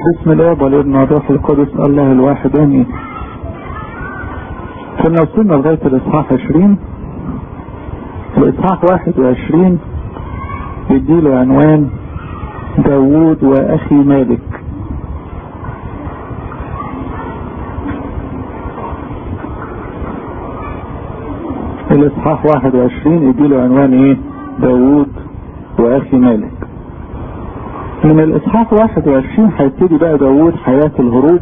بسم الله والابن والروح القدس الله الواحد امين كنا وصلنا لغاية الاصحاح 20 الاصحاح 21 يديله عنوان داوود واخي مالك الاصحاح 21 يديله عنوان ايه داوود واخي مالك من الاصحاح 21 هيبتدي بقى داوود حياة الهروب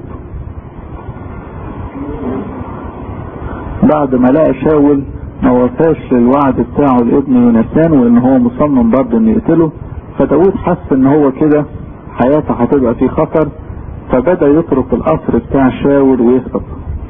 بعد ما لقى شاول ما وفاش للوعد بتاعه لابن يونسان وان هو مصمم برضه انه يقتله فداوود حس ان هو كده حياته هتبقى في خطر فبدأ يترك القصر بتاع شاول ويهرب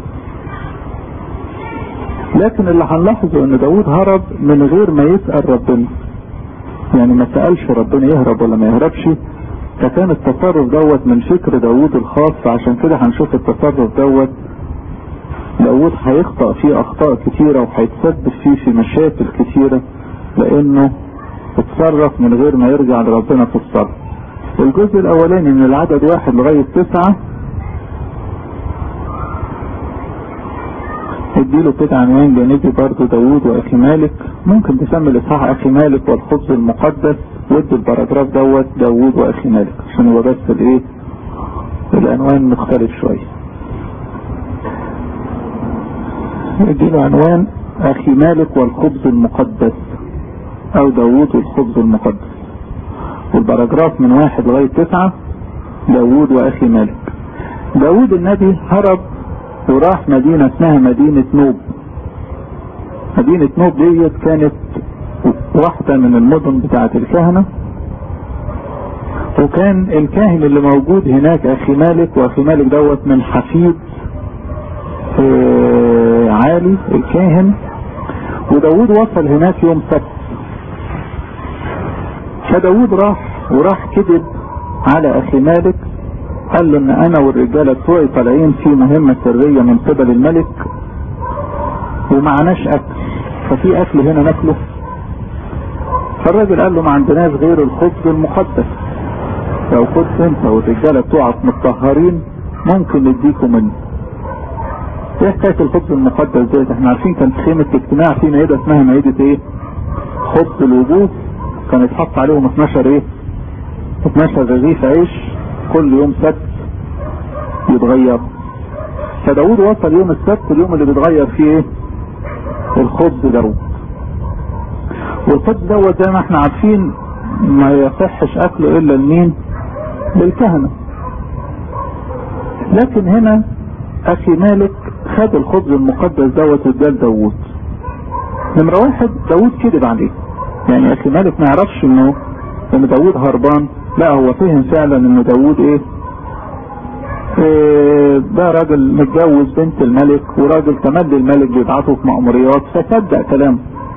لكن اللي هنلاحظه ان داوود هرب من غير ما يسأل ربنا يعني ما سألش ربنا يهرب ولا ما يهربش فكان التصرف دوت من فكر داوود الخاص فعشان كده هنشوف التصرف دوت داوود هيخطأ فيه اخطاء كتيرة وهيتسبب فيه في مشاكل كتيرة لانه اتصرف من غير ما يرجع لربنا في الصرف الجزء الاولاني من العدد واحد لغاية تسعة اديله كده عنوان جانبي برضه داوود واخي مالك ممكن تسمي الاصحاح اخي مالك والخبز المقدس وادي الباراجراف دوت داوود واخي مالك عشان يبقى بس الايه العنوان مختلف شويه اديله عنوان اخي مالك والخبز المقدس او داوود والخبز المقدس والباراجراف من واحد لغايه تسعه داوود واخي مالك داوود النبي هرب وراح مدينة اسمها مدينة نوب مدينة نوب ديت كانت واحدة من المدن بتاعة الكهنة وكان الكاهن اللي موجود هناك اخي مالك واخي مالك دوت من حفيد عالي الكاهن وداود وصل هناك يوم سبت فداود راح وراح كذب على اخي مالك قال له ان انا والرجالة بتوعي طالعين في مهمة سرية من قبل الملك ومعناش اكل ففي اكل هنا ناكله فالراجل قال له ما عندناش غير الخبز المقدس لو كنت انت والرجالة بتوعك متطهرين ممكن نديكم منه ايه حكاية الخبز المقدس ديت احنا عارفين كانت خيمة اجتماع في مائدة اسمها مائدة ايه خبز الوجوه كان يتحط عليهم 12 ايه 12 رغيف عيش كل يوم سبت يتغير فداود وصل يوم السبت اليوم اللي بيتغير فيه ايه الخبز دوت والخبز دوت زي ما احنا عارفين ما يصحش اكله الا لمين للكهنة لكن هنا اخي مالك خد الخبز المقدس دوت واداه لداوود نمرة واحد داوود كذب عليه يعني اخي مالك ما يعرفش انه ان داوود هربان لا هو فهم فعلا ان داوود ايه, إيه ده راجل متجوز بنت الملك وراجل تملي الملك بيبعته في مأموريات فصدق كلامه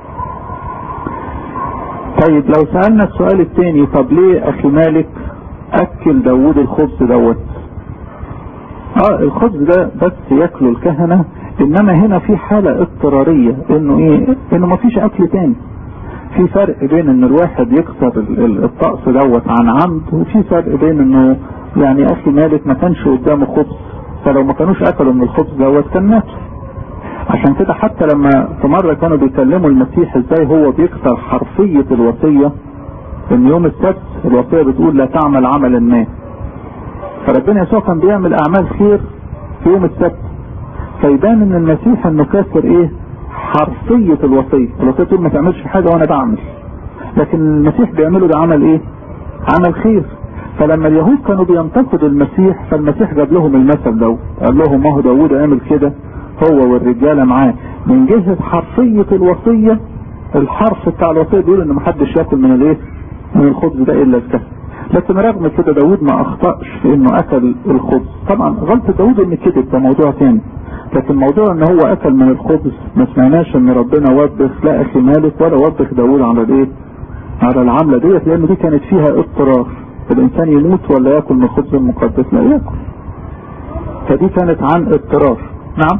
طيب لو سألنا السؤال التاني طب ليه اخي مالك اكل داوود الخبز دوت اه الخبز ده بس ياكله الكهنة انما هنا في حالة اضطرارية انه ايه انه مفيش اكل تاني في فرق بين ان الواحد يكسر الطقس دوت عن عمد وفي فرق بين انه يعني اخي مالك ما كانش قدامه خبز فلو ما كانوش اكلوا من الخبز دوت كان مات عشان كده حتى لما في مرة كانوا بيكلموا المسيح ازاي هو بيكسر حرفية الوصية ان يوم السبت الوصية بتقول لا تعمل عملا ما فربنا يسوع كان بيعمل اعمال خير في يوم السبت فيبان ان المسيح انه كسر ايه حرفية الوصية الوصية تقول ما تعملش حاجة وانا بعمل لكن المسيح بيعمله ده عمل ايه عمل خير فلما اليهود كانوا بينتقدوا المسيح فالمسيح جاب لهم المثل ده قال لهم ما هو داوود عمل كده هو والرجالة معاه من جهة حرفية الوصية الحرف بتاع الوصية بيقول ان محدش ياكل من الايه من الخبز ده الا الكهنة لكن رغم كده داوود ما اخطأش في انه اكل الخبز طبعا غلطة داوود ان كذب ده موضوع تاني لكن موضوع ان هو اكل من الخبز ما سمعناش ان ربنا وبخ لا اخي مالك ولا وبخ داوود على الايه على العملة ديت لان دي كانت فيها اضطرار الانسان يموت ولا ياكل من الخبز المقدس لا ياكل فدي كانت عن اضطرار نعم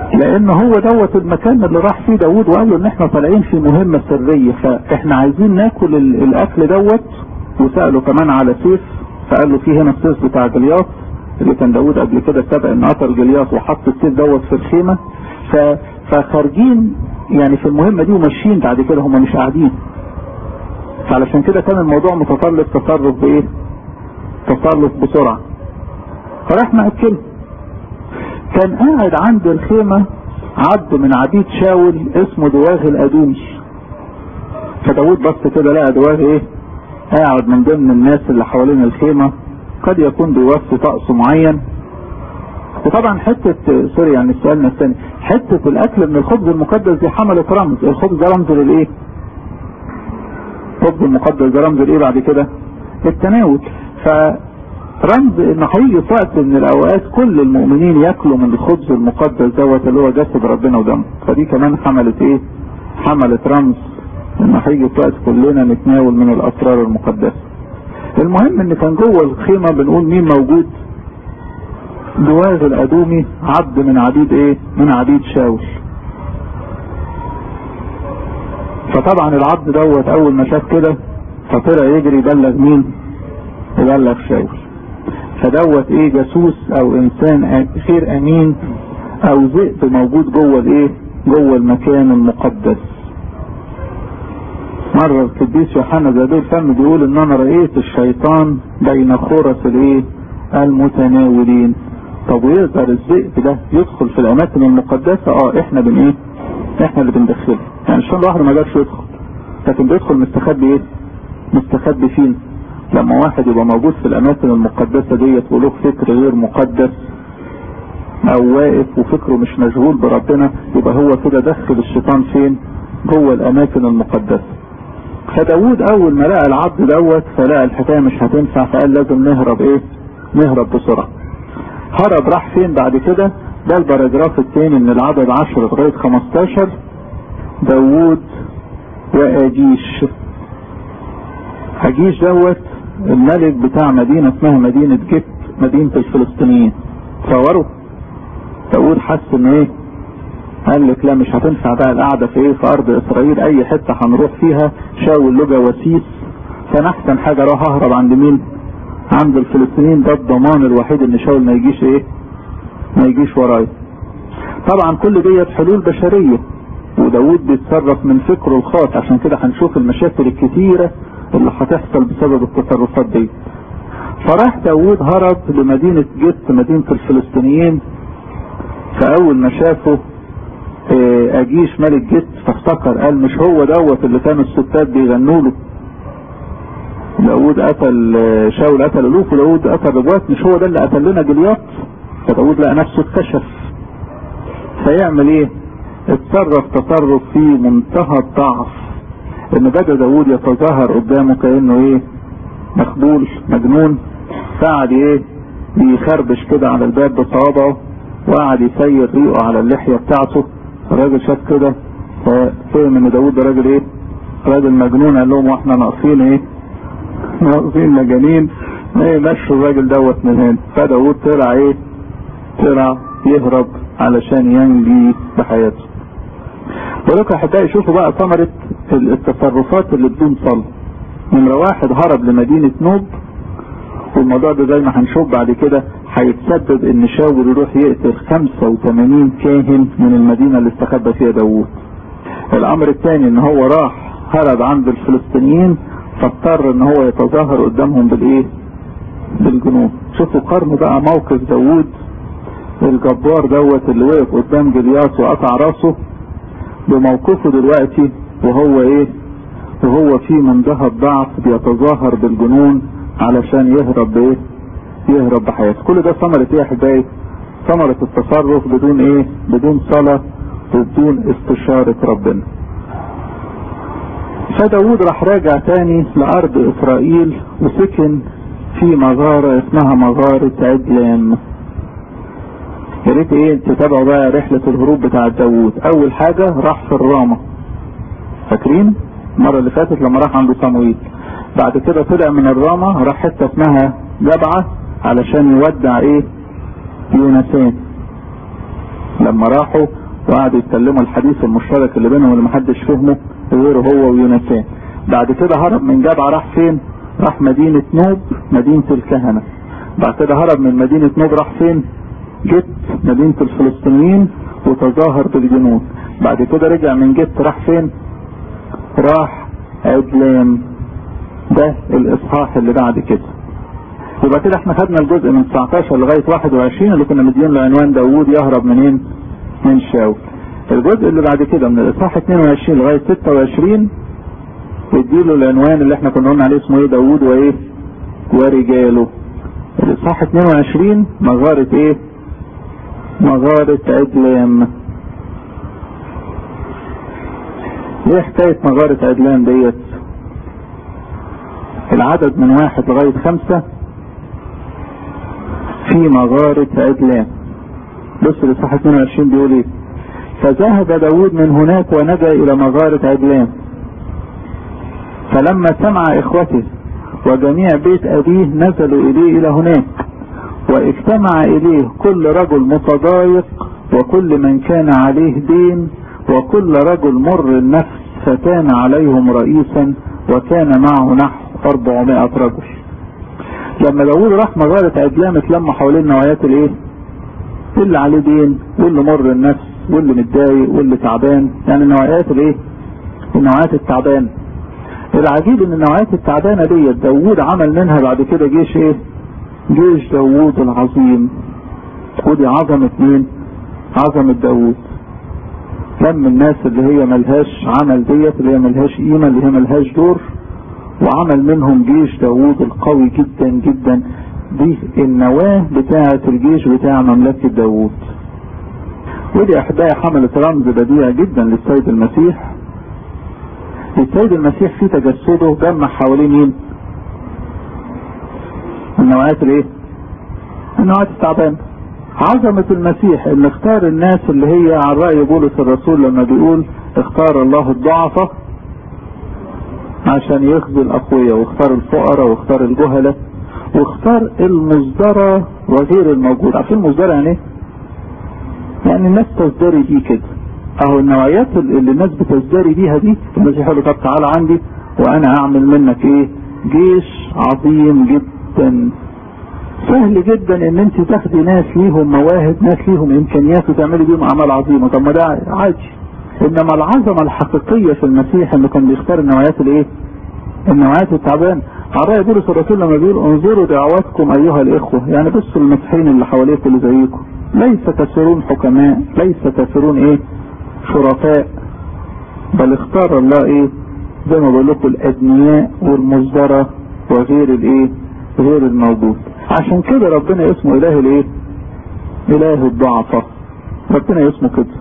لان هو دوت المكان اللي راح فيه داود وقال له ان احنا طالعين في مهمة سرية فاحنا عايزين ناكل الاكل دوت وسأله كمان على سيف فقال له في هنا السيف بتاع جلياط اللي كان داود قبل كده سبق ان قتل جلياط وحط السيف دوت في الخيمة فخارجين يعني في المهمة دي وماشيين بعد كده هم مش قاعدين فعلشان كده كان الموضوع متطلب تصرف بايه تصرف بسرعة فراح مأكله كان قاعد عند الخيمة عبد من عبيد شاول اسمه دواغ الأدومي فداود بص كده لقى دواغ ايه قاعد من ضمن الناس اللي حوالين الخيمة قد يكون بيوفي طقس معين وطبعا حتة سوري يعني السؤال الثاني حتة الاكل من الخبز المقدس دي حملت رمز الخبز ده رمز للايه الخبز المقدس ده رمز لايه بعد كده التناول فرمز ان هيجي في وقت من الاوقات كل المؤمنين ياكلوا من الخبز المقدس دوت اللي هو جسد ربنا ودمه فدي كمان حملت ايه حملت رمز ان هيجي في وقت كلنا نتناول من الاسرار المقدسه المهم ان كان جوه الخيمه بنقول مين موجود دواغ الادومي عبد من عبيد ايه من عبيد شاول فطبعا العبد دوت اول ما شاف كده فطلع يجري يبلغ مين يبلغ شاول فدوت ايه جاسوس او انسان خير امين او ذئب موجود جوه الايه جوه المكان المقدس مرة القديس يوحنا زادور فم بيقول ان انا رأيت الشيطان بين خرس الايه المتناولين طب ويقدر الذئب ده يدخل في الاماكن المقدسة اه احنا بن ايه احنا اللي بندخله يعني الشيطان لوحده ما قدرش يدخل لكن بيدخل مستخبي ايه مستخبي فين لما واحد يبقى موجود في الاماكن المقدسة ديت وله فكر غير مقدس او واقف وفكره مش مشغول بربنا يبقى هو كده دخل الشيطان فين جوه الاماكن المقدسة فداود اول ما لقى العبد دوت فلقى الحكايه مش هتنفع فقال لازم نهرب ايه نهرب بسرعه هرب راح فين بعد كده ده الباراجراف الثاني من العدد 10 لغايه 15 داوود واجيش اجيش دوت الملك بتاع مدينه اسمها مدينه جت مدينه الفلسطينيين تصوروا داوود حس ان ايه قال لك لا مش هتنفع بقى القعدة في ايه في ارض اسرائيل اي حتة هنروح فيها شاول له جواسيس فانا احسن حاجة اروح اهرب عند مين عند الفلسطينيين ده الضمان الوحيد ان شاول ما يجيش ايه ما يجيش ورايا طبعا كل ديت حلول بشرية وداود بيتصرف من فكره الخاص عشان كده هنشوف المشاكل الكتيرة اللي هتحصل بسبب التصرفات دي فراح داود هرب لمدينة جت مدينة الفلسطينيين فاول ما شافه اجيش ملك جت فافتكر قال مش هو دوت اللي كان الستات بيغنوا له داود قتل شاول قتل الوف وداود قتل ربوات مش هو ده اللي قتل لنا جلياط فداود لقى نفسه اتكشف فيعمل ايه اتصرف تصرف في منتهى الضعف ان بدا داود يتظاهر قدامه كانه ايه مخبول مجنون فقعد ايه بيخربش كده على الباب بصوابعه وقعد يسير ريقه على اللحيه بتاعته الراجل شاف كده ففهم ان داود ده راجل ايه راجل مجنون قال لهم واحنا ناقصين ايه ناقصين مجانين ما يمشوا الراجل دوت من هنا فداود طلع ايه طلع يهرب علشان ينجي بحياته ولكن يا احبائي شوفوا بقى ثمرة التصرفات اللي بدون صلب نمرة واحد هرب لمدينة نوب والموضوع ده زي ما هنشوف بعد كده هيتسبب ان شاول يروح يقتل 85 كاهن من المدينة اللي استخبى فيها داوود الامر الثاني ان هو راح هرب عند الفلسطينيين فاضطر ان هو يتظاهر قدامهم بالايه بالجنود شوفوا قارنوا بقى موقف داوود الجبار دوت اللي وقف قدام جلياس وقطع راسه بموقفه دلوقتي وهو ايه وهو في منتهى الضعف بيتظاهر بالجنون علشان يهرب بايه يهرب بحياته كل ده ثمرة ايه يا احبائي ثمرة التصرف بدون ايه بدون صلاة وبدون استشارة ربنا فداود راح راجع تاني لارض اسرائيل وسكن في مغارة اسمها مغارة عدلان يا ريت ايه تتابعوا بقى رحلة الهروب بتاع داوود اول حاجة راح في الرامة فاكرين المرة اللي فاتت لما راح عند صمويل بعد كده طلع من الرامة راح حتة اسمها جبعة علشان يودع ايه يونسان لما راحوا وقعدوا يتكلموا الحديث المشترك اللي بينهم اللي محدش فهمه غيره هو ويونسان بعد كده هرب من جبعة راح فين راح مدينة نوب مدينة الكهنة بعد كده هرب من مدينة نوب راح فين جت مدينة الفلسطينيين وتظاهر بالجنود بعد كده رجع من جت راح فين راح عدلام ده الاصحاح اللي بعد كده يبقى كده احنا خدنا الجزء من 19 لغاية 21 اللي كنا مدين له عنوان داوود يهرب منين من شاول الجزء اللي بعد كده من الاصحاح 22 لغاية 26 يديله العنوان اللي احنا كنا قلنا عليه اسمه ايه داوود وايه ورجاله الاصحاح 22 مغارة ايه مغارة عدلام ايه حكاية مغارة عدلام ديت العدد من واحد لغاية خمسة في مغارة عدلان بص الاصحاح 22 بيقول ايه فذهب داود من هناك ونجا الى مغارة عدلان فلما سمع اخوته وجميع بيت ابيه نزلوا اليه الى هناك واجتمع اليه كل رجل متضايق وكل من كان عليه دين وكل رجل مر النفس فكان عليهم رئيسا وكان معه نحو 400 رجل لما داوود راح مغارة عدلام اتلموا حوالين نوعيات الايه اللي عليه دين واللي مر النفس واللي متضايق واللي تعبان يعني النوعيات الايه النوعيات التعبان العجيب ان النوعيات التعبانة ديت داوود عمل منها بعد كده جيش ايه جيش داوود العظيم ودي عظمة مين عظمة داوود لم الناس اللي هي ملهاش عمل ديت اللي هي ملهاش قيمة اللي هي ملهاش دور وعمل منهم جيش داوود القوي جدا جدا دي النواة بتاعة الجيش بتاع مملكة داوود ودي احداث حملت رمز بديع جدا للسيد المسيح السيد المسيح في تجسده جمع حوالين مين النوعيات الايه النوعيات التعبانه عظمة المسيح ان اختار الناس اللي هي على رأي بولس الرسول لما بيقول اختار الله الضعفة عشان يخزي الاقوياء واختار الفقراء واختار الجهلة واختار المصدرة وغير الموجود عارفين المصدرة يعني ايه؟ يعني الناس تزدري بيه كده اهو النوعيات اللي الناس بتزدري بيها دي المسيح يقول طب تعالى عندي وانا اعمل منك ايه جيش عظيم جدا سهل جدا ان انت تاخدي ناس ليهم مواهب ناس ليهم امكانيات وتعملي بيهم اعمال عظيمه طب ما ده عادي انما العظمه الحقيقيه في المسيح انه كان بيختار النوعيات الايه النوعيات التعبان على رأي بولس الرسول لما بيقول انظروا دعواتكم ايها الاخوه يعني بصوا المسيحيين اللي حواليكم اللي زيكم ليس تسيرون حكماء ليس تسيرون ايه شرفاء بل اختار الله ايه زي ما بقول لكم الادنياء والمصدره وغير الايه غير الموجود عشان كده ربنا اسمه اله الايه اله الضعفة ربنا اسمه كده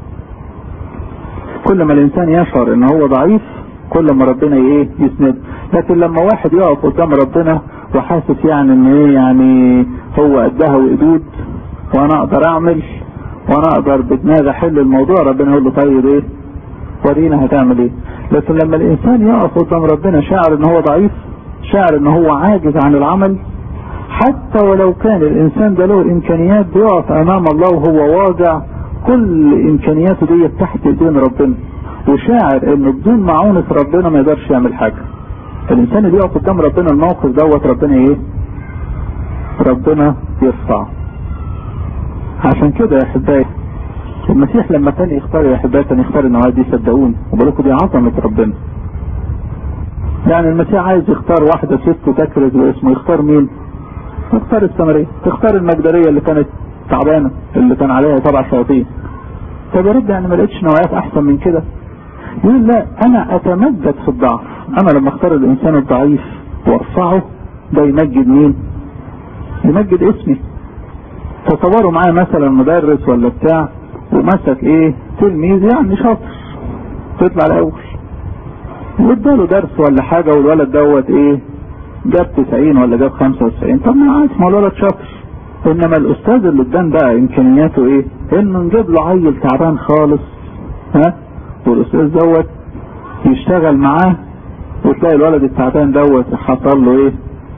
كل ما الانسان يشعر ان هو ضعيف كل ما ربنا ايه يسند لكن لما واحد يقف قدام ربنا وحاسس يعني ان ايه يعني هو قدها وقدود وانا اقدر اعمل وانا اقدر بدماغي احل الموضوع ربنا يقول له طيب ايه ورينا هتعمل ايه لكن لما الانسان يقف قدام ربنا شاعر ان هو ضعيف شاعر ان هو عاجز عن العمل حتى ولو كان الانسان ده له امكانيات بيقف امام الله وهو واضع كل امكانياته دي تحت ايدين ربنا وشاعر انه بدون معونة ربنا ما يقدرش يعمل حاجة الانسان اللي يقف قدام ربنا الموقف دوت ربنا ايه ربنا يرفع عشان كده يا احبائي المسيح لما كان يختار يا احبائي كان يختار النوعية دي صدقوني وبقول دي عظمة ربنا يعني المسيح عايز يختار واحدة ست تكرز باسمه يختار مين تختار السمرية تختار المجدرية اللي كانت تعبانة اللي كان عليها سبع شياطين طب يا رب يعني ما لقيتش نوعيات احسن من كده يقول لا انا اتمجد في الضعف انا لما اختار الانسان الضعيف وارفعه ده يمجد مين يمجد اسمي تصوروا معايا مثلا مدرس ولا بتاع ومسك ايه تلميذ يعني شاطر تطلع الاول واداله درس ولا حاجة والولد دوت ايه جاب 90 ولا جاب 95 طب ما عادي ما الولد شاطر انما الاستاذ اللي ادان بقى امكانياته ايه انه نجيب له عيل تعبان خالص ها والاستاذ دوت يشتغل معاه وتلاقي الولد التعبان دوت حصل له ايه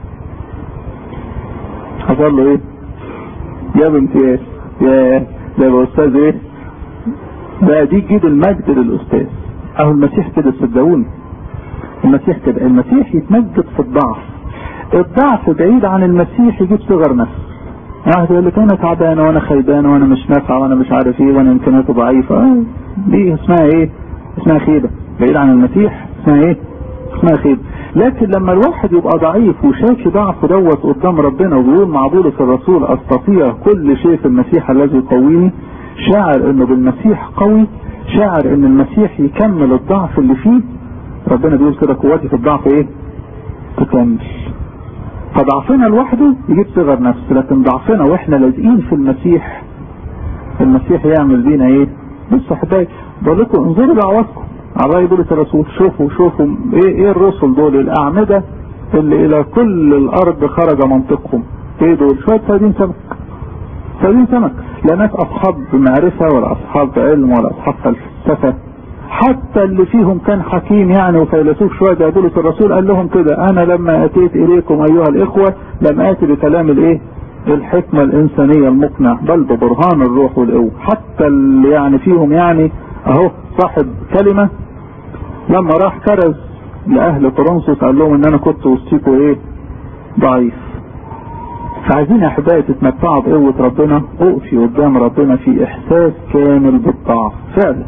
حصل له ايه جاب امتياز يا ده يبقى استاذ ايه بقى دي تجيب المجد للاستاذ اهو المسيح كده صدقوني المسيح كده المسيح يتمجد في الضعف الضعف بعيد عن المسيح يجيب صغر نفس واحد يقول لك انا تعبان وانا خيبان وانا مش نافع وانا مش عارف ايه وانا امكانياتي ضعيفه آه دي اسمها ايه؟ اسمها خيبه بعيد عن المسيح اسمها ايه؟ اسمها خيبه لكن لما الواحد يبقى ضعيف وشاكي ضعفه دوت قدام ربنا وبيقول مع بولس الرسول استطيع كل شيء في المسيح الذي يقويني شاعر انه بالمسيح قوي شاعر ان المسيح يكمل الضعف اللي فيه ربنا بيقول كده قوتي في الضعف ايه؟ تكمل فضعفنا لوحده يجيب صغر نفس لكن ضعفنا واحنا لازقين في المسيح المسيح يعمل بينا ايه بصوا احبائي بقول لكم انظروا دعواتكم على رأي بولس الرسول شوفوا شوفوا ايه ايه الرسل دول الاعمدة اللي الى كل الارض خرج منطقهم ايه دول شوية صيادين سمك صيادين سمك لا ناس اصحاب معرفة ولا اصحاب علم ولا اصحاب فلسفة حتى اللي فيهم كان حكيم يعني وفيلسوف شوية زي بولس الرسول قال لهم كده انا لما اتيت اليكم ايها الاخوة لم اتي بكلام الايه الحكمة الانسانية المقنع بل ببرهان الروح والقوة حتى اللي يعني فيهم يعني اهو صاحب كلمة لما راح كرز لاهل كورنثوس قال لهم ان انا كنت وسطيكوا ايه ضعيف فعايزين يا احبائي تتمتعوا بقوة ربنا اقفي قدام ربنا في احساس كامل بالضعف فعلا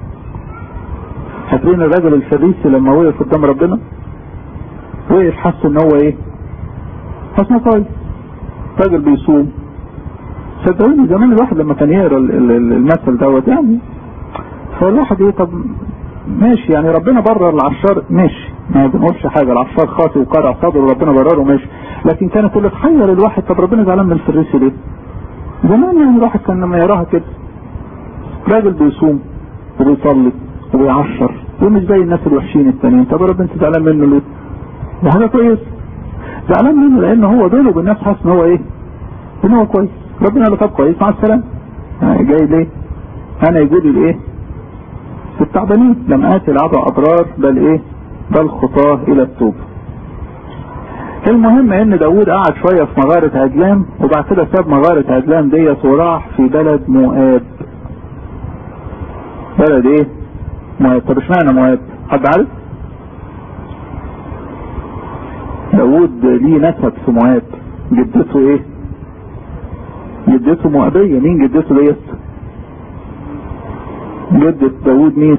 فاكرين الراجل الفريسي لما وقف قدام ربنا وقف حس ان هو ايه حس انه كويس راجل بيصوم صدقوني زمان الواحد لما كان يقرا المثل دوت يعني فالواحد ايه طب ماشي يعني ربنا برر العشار ماشي ما بنقولش حاجه العشار خاطي وقرع صدره وربنا برره ماشي لكن كانت اللي تحير الواحد طب ربنا زعلان من الفريسي ليه؟ زمان يعني الواحد كان لما يراها كده راجل بيصوم وبيصلي وبيعشر ومش زي الناس الوحشين التانيين طب ربنا انت زعلان منه ليه؟ ده حاجه كويس زعلان منه لان هو بينه وبين الناس حاسس ان هو ايه؟ ان هو كويس ربنا قال له طب كويس مع السلامه يعني جاي ليه؟ انا يجود الايه؟ التعبانين لم اتي العبا اضرار بل ايه؟ بل خطاه الى التوبه. المهم ان داوود قعد شويه في مغاره عدلام وبعد كده ساب مغاره عدلام ديت وراح في بلد مؤاب. بلد ايه؟ مؤاب طب اشمعنى مؤاب؟ حد عارف؟ داوود ليه نسب في مؤاب جدته ايه؟ جدته مؤابية مين جدته ديت؟ جدة داوود مين؟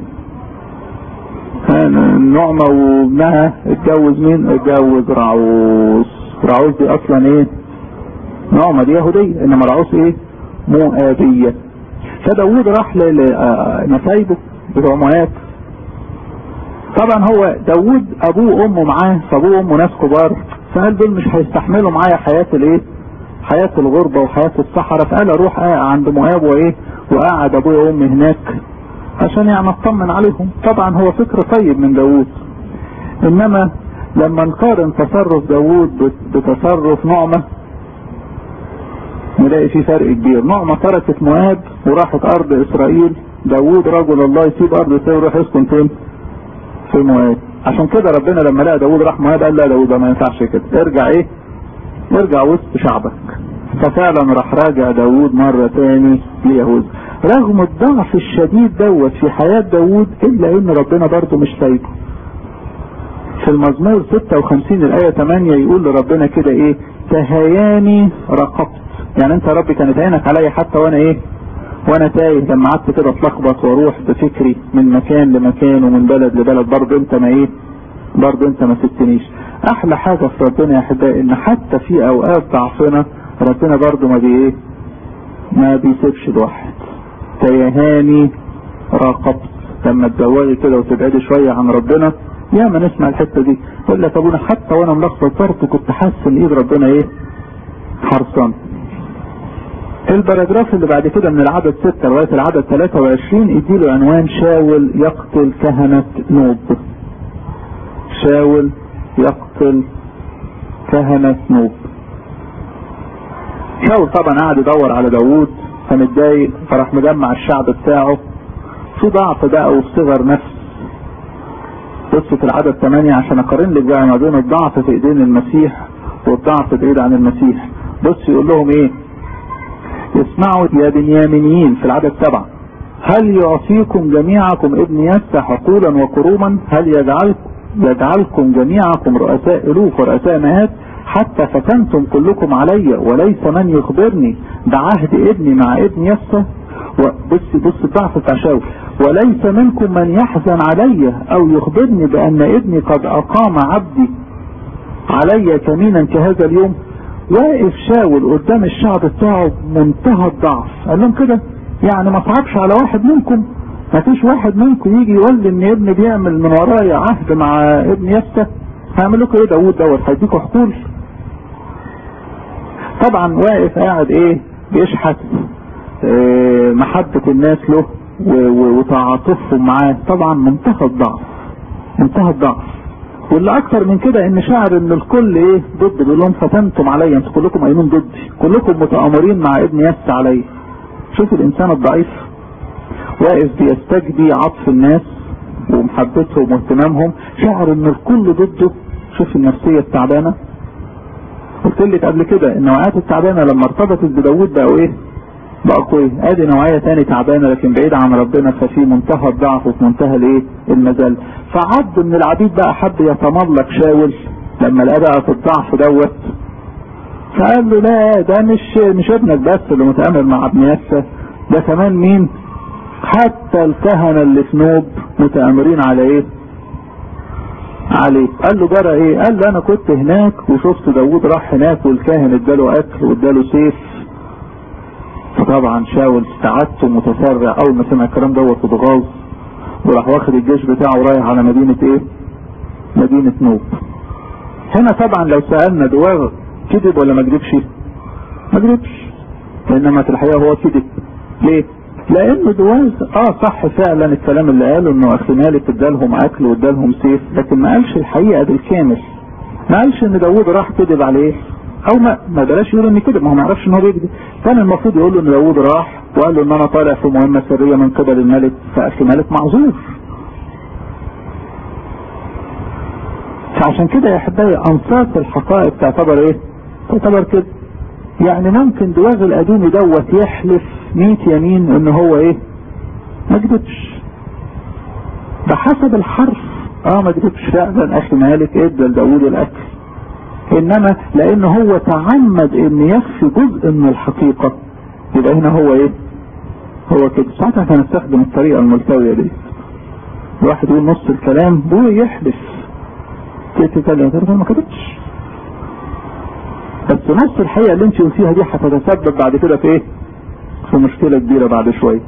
نعمة وابنها اتجوز مين؟ اتجوز رعوس رعوس دي اصلا ايه؟ نعمة دي يهودية انما رعوس ايه؟ مؤابية فداوود راح لنسايبه بتوع مؤاب طبعا هو داوود ابوه وامه معاه فابوه وامه ناس كبار فقال دول مش هيستحملوا معايا حياة الايه؟ حياة الغربة وحياة الصحراء فقال اروح عند مؤاب وايه؟ وقعد ابويا وامي هناك عشان يعني اطمن عليهم طبعا هو فكر طيب من داوود انما لما نقارن تصرف داوود بتصرف نعمة نلاقي في فرق كبير نعمة تركت مؤاب وراحت ارض اسرائيل داوود رجل الله يسيب ارض اسرائيل ويروح يسكن فين في مؤاب عشان كده ربنا لما لقى داوود راح مؤاب قال لا داوود ما ينفعش كده ارجع ايه ارجع وسط شعبك ففعلا راح راجع داوود مرة تاني ليهوذا رغم الضعف الشديد دوت في حياة داوود الا ان ربنا برضه مش سايبه في المزمور 56 الآية 8 يقول لربنا كده ايه تهياني رقبت يعني انت يا رب كانت عينك عليا حتى وانا ايه وانا تايه لما قعدت كده اتلخبط واروح بفكري من مكان لمكان ومن بلد لبلد برضه انت ما ايه برضه انت ما سبتنيش احلى حاجة في ربنا يا احبائي ان حتى في اوقات ضعفنا ربنا برضه ما بي ايه ما بيسيبش الواحد تيهاني راقبت لما تدوري كده وتبعدي شوية عن ربنا يا ما نسمع الحتة دي يقول لك ابونا حتى وانا ملخبط برضه كنت حاسس ان ايد ربنا ايه حرصان الباراجراف اللي بعد كده من العدد 6 لغايه العدد 23 اديله عنوان شاول يقتل كهنة نوب شاول يقتل كهنة نوب شاول طبعا قعد يدور على داوود فمتضايق فراح مجمع الشعب بتاعه في ضعف بقى وفي صغر نفس بص في العدد 8 عشان اقارن لك بقى ما بين الضعف في ايدين المسيح والضعف بعيد عن المسيح بص يقول لهم ايه اسمعوا يا بنيامينيين في العدد سبعة هل يعطيكم جميعكم ابن يسى حقولا وكروما هل يجعلكم يجعلكم جميعكم رؤساء الوف ورؤساء مئات حتى فتنتم كلكم علي وليس من يخبرني بعهد ابني مع ابن يسى بص بص الضعف بتاع شاول وليس منكم من يحزن علي او يخبرني بان ابني قد اقام عبدي علي كمينا كهذا اليوم واقف شاول قدام الشعب بتاعه منتهى الضعف قال لهم كده يعني ما صعبش على واحد منكم ما فيش واحد منكم يجي يقول لي ان ابني بيعمل من ورايا عهد مع ابن يسى هعمل لكم ايه داوود دوت هيديكوا حقول طبعا واقف قاعد ايه بيشحت اه محبة الناس له وتعاطفهم معاه طبعا منتهى الضعف منتهى الضعف واللي اكتر من كده ان شعر ان الكل ايه ضد بيقول لهم فتنتم عليا انتوا كلكم قايمين ضدي كلكم متآمرين مع ابن يس عليا شوف الانسان الضعيف واقف بيستجدي عطف الناس ومحبتهم واهتمامهم شعر ان الكل ضده شوف النفسية التعبانة قلت لك قبل كده النوعيات التعبانة لما ارتبطت بداود بقوا ايه بقى قوي ادي نوعية تاني تعبانة لكن بعيد عن ربنا ففي منتهى الضعف وفي منتهى الايه المزال فعبد من العبيد بقى حب يتملق شاول لما لقى بقى في الضعف دوت فقال له لا ده مش مش ابنك بس اللي متآمر مع ابن يسى ده كمان مين حتى الكهنة اللي في نوب متآمرين على ايه عليه قال له جرى ايه قال له انا كنت هناك وشفت داوود راح هناك والكاهن اداله اكل واداله سيف فطبعا شاول استعدت متسرع اول ما سمع الكلام دوت اتغاظ وراح واخد الجيش بتاعه ورايح على مدينة ايه مدينة نوب هنا طبعا لو سألنا دواغ كذب ولا ما كذبش ما كذبش انما في الحقيقة هو كذب ليه لان دواز اه صح فعلا الكلام اللي قاله انه اخي مالك ادالهم اكل وادالهم سيف لكن ما قالش الحقيقة بالكامل ما قالش ان داوود راح كذب عليه او ما ما بلاش يقول ان كده ما هو ما يعرفش ان هو بيكذب كان المفروض يقول له ان داوود راح وقال له ان انا طالع في مهمه سريه من قبل الملك فاخي مالك معذور فعشان كده يا احبائي انصاص الحقائق تعتبر ايه؟ تعتبر كده يعني ممكن دواغ القديم دوت يحلف 100 يمين ان هو ايه؟ ما كذبش بحسب الحرف اه ما كذبش فعلا اخي مالك ادى لداوود الاكل انما لان هو تعمد ان يخفي جزء من الحقيقة يبقى هنا هو ايه هو كده ساعتها هنستخدم الطريقة الملتوية دي الواحد يقول نص الكلام ويحلف تتكلم ما كدبش بس نص الحقيقة اللي انت قلتيها دي هتتسبب بعد كده في ايه في مشكلة كبيرة بعد شوية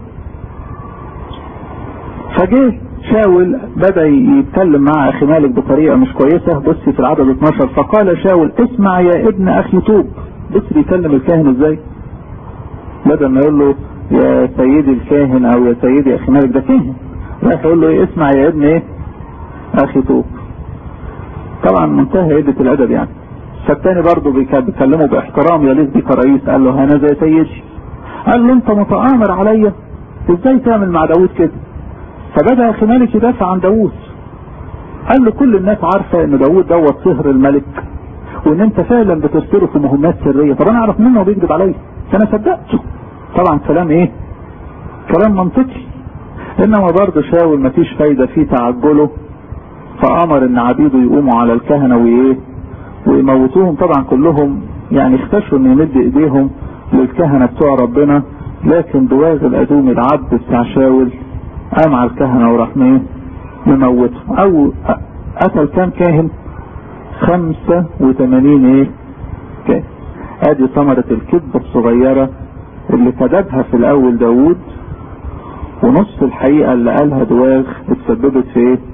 فجه شاول بدأ يتكلم مع أخي مالك بطريقة مش كويسة بصي في العدد 12 فقال شاول اسمع يا ابن أخي توب بص بيكلم الكاهن ازاي بدل ما يقول له يا سيدي الكاهن او يا سيدي أخي مالك ده كاهن راح يقول له ايه اسمع يا ابن ايه أخي توب طبعا منتهى قلة الأدب يعني فالتاني برضه بيكلمه باحترام يليق بك رئيس قال له انا زي سيدي قال له انت متآمر عليا ازاي تعمل مع داوود كده فبدأ اخي مالك يدافع عن داوود قال له كل الناس عارفة ان داوود دوت صهر الملك وان انت فعلا بتستره في مهمات سرية طب انا اعرف منه وبيكذب عليا فانا صدقته طبعا كلام ايه كلام منطقي انما برضه شاول مفيش فايدة في تعجله فامر ان عبيده يقوموا على الكهنة وايه ويموتوهم طبعا كلهم يعني اختشوا ان يمد ايديهم للكهنة بتوع ربنا لكن دواغ الادوم العبد بتاع شاول قام على الكهنة وراح ايه مموتهم او قتل كام كاهن خمسة وثمانين ايه كاهن ادي ثمرة الكذبة الصغيرة اللي كذبها في الاول داوود ونص الحقيقة اللي قالها دواغ اتسببت في ايه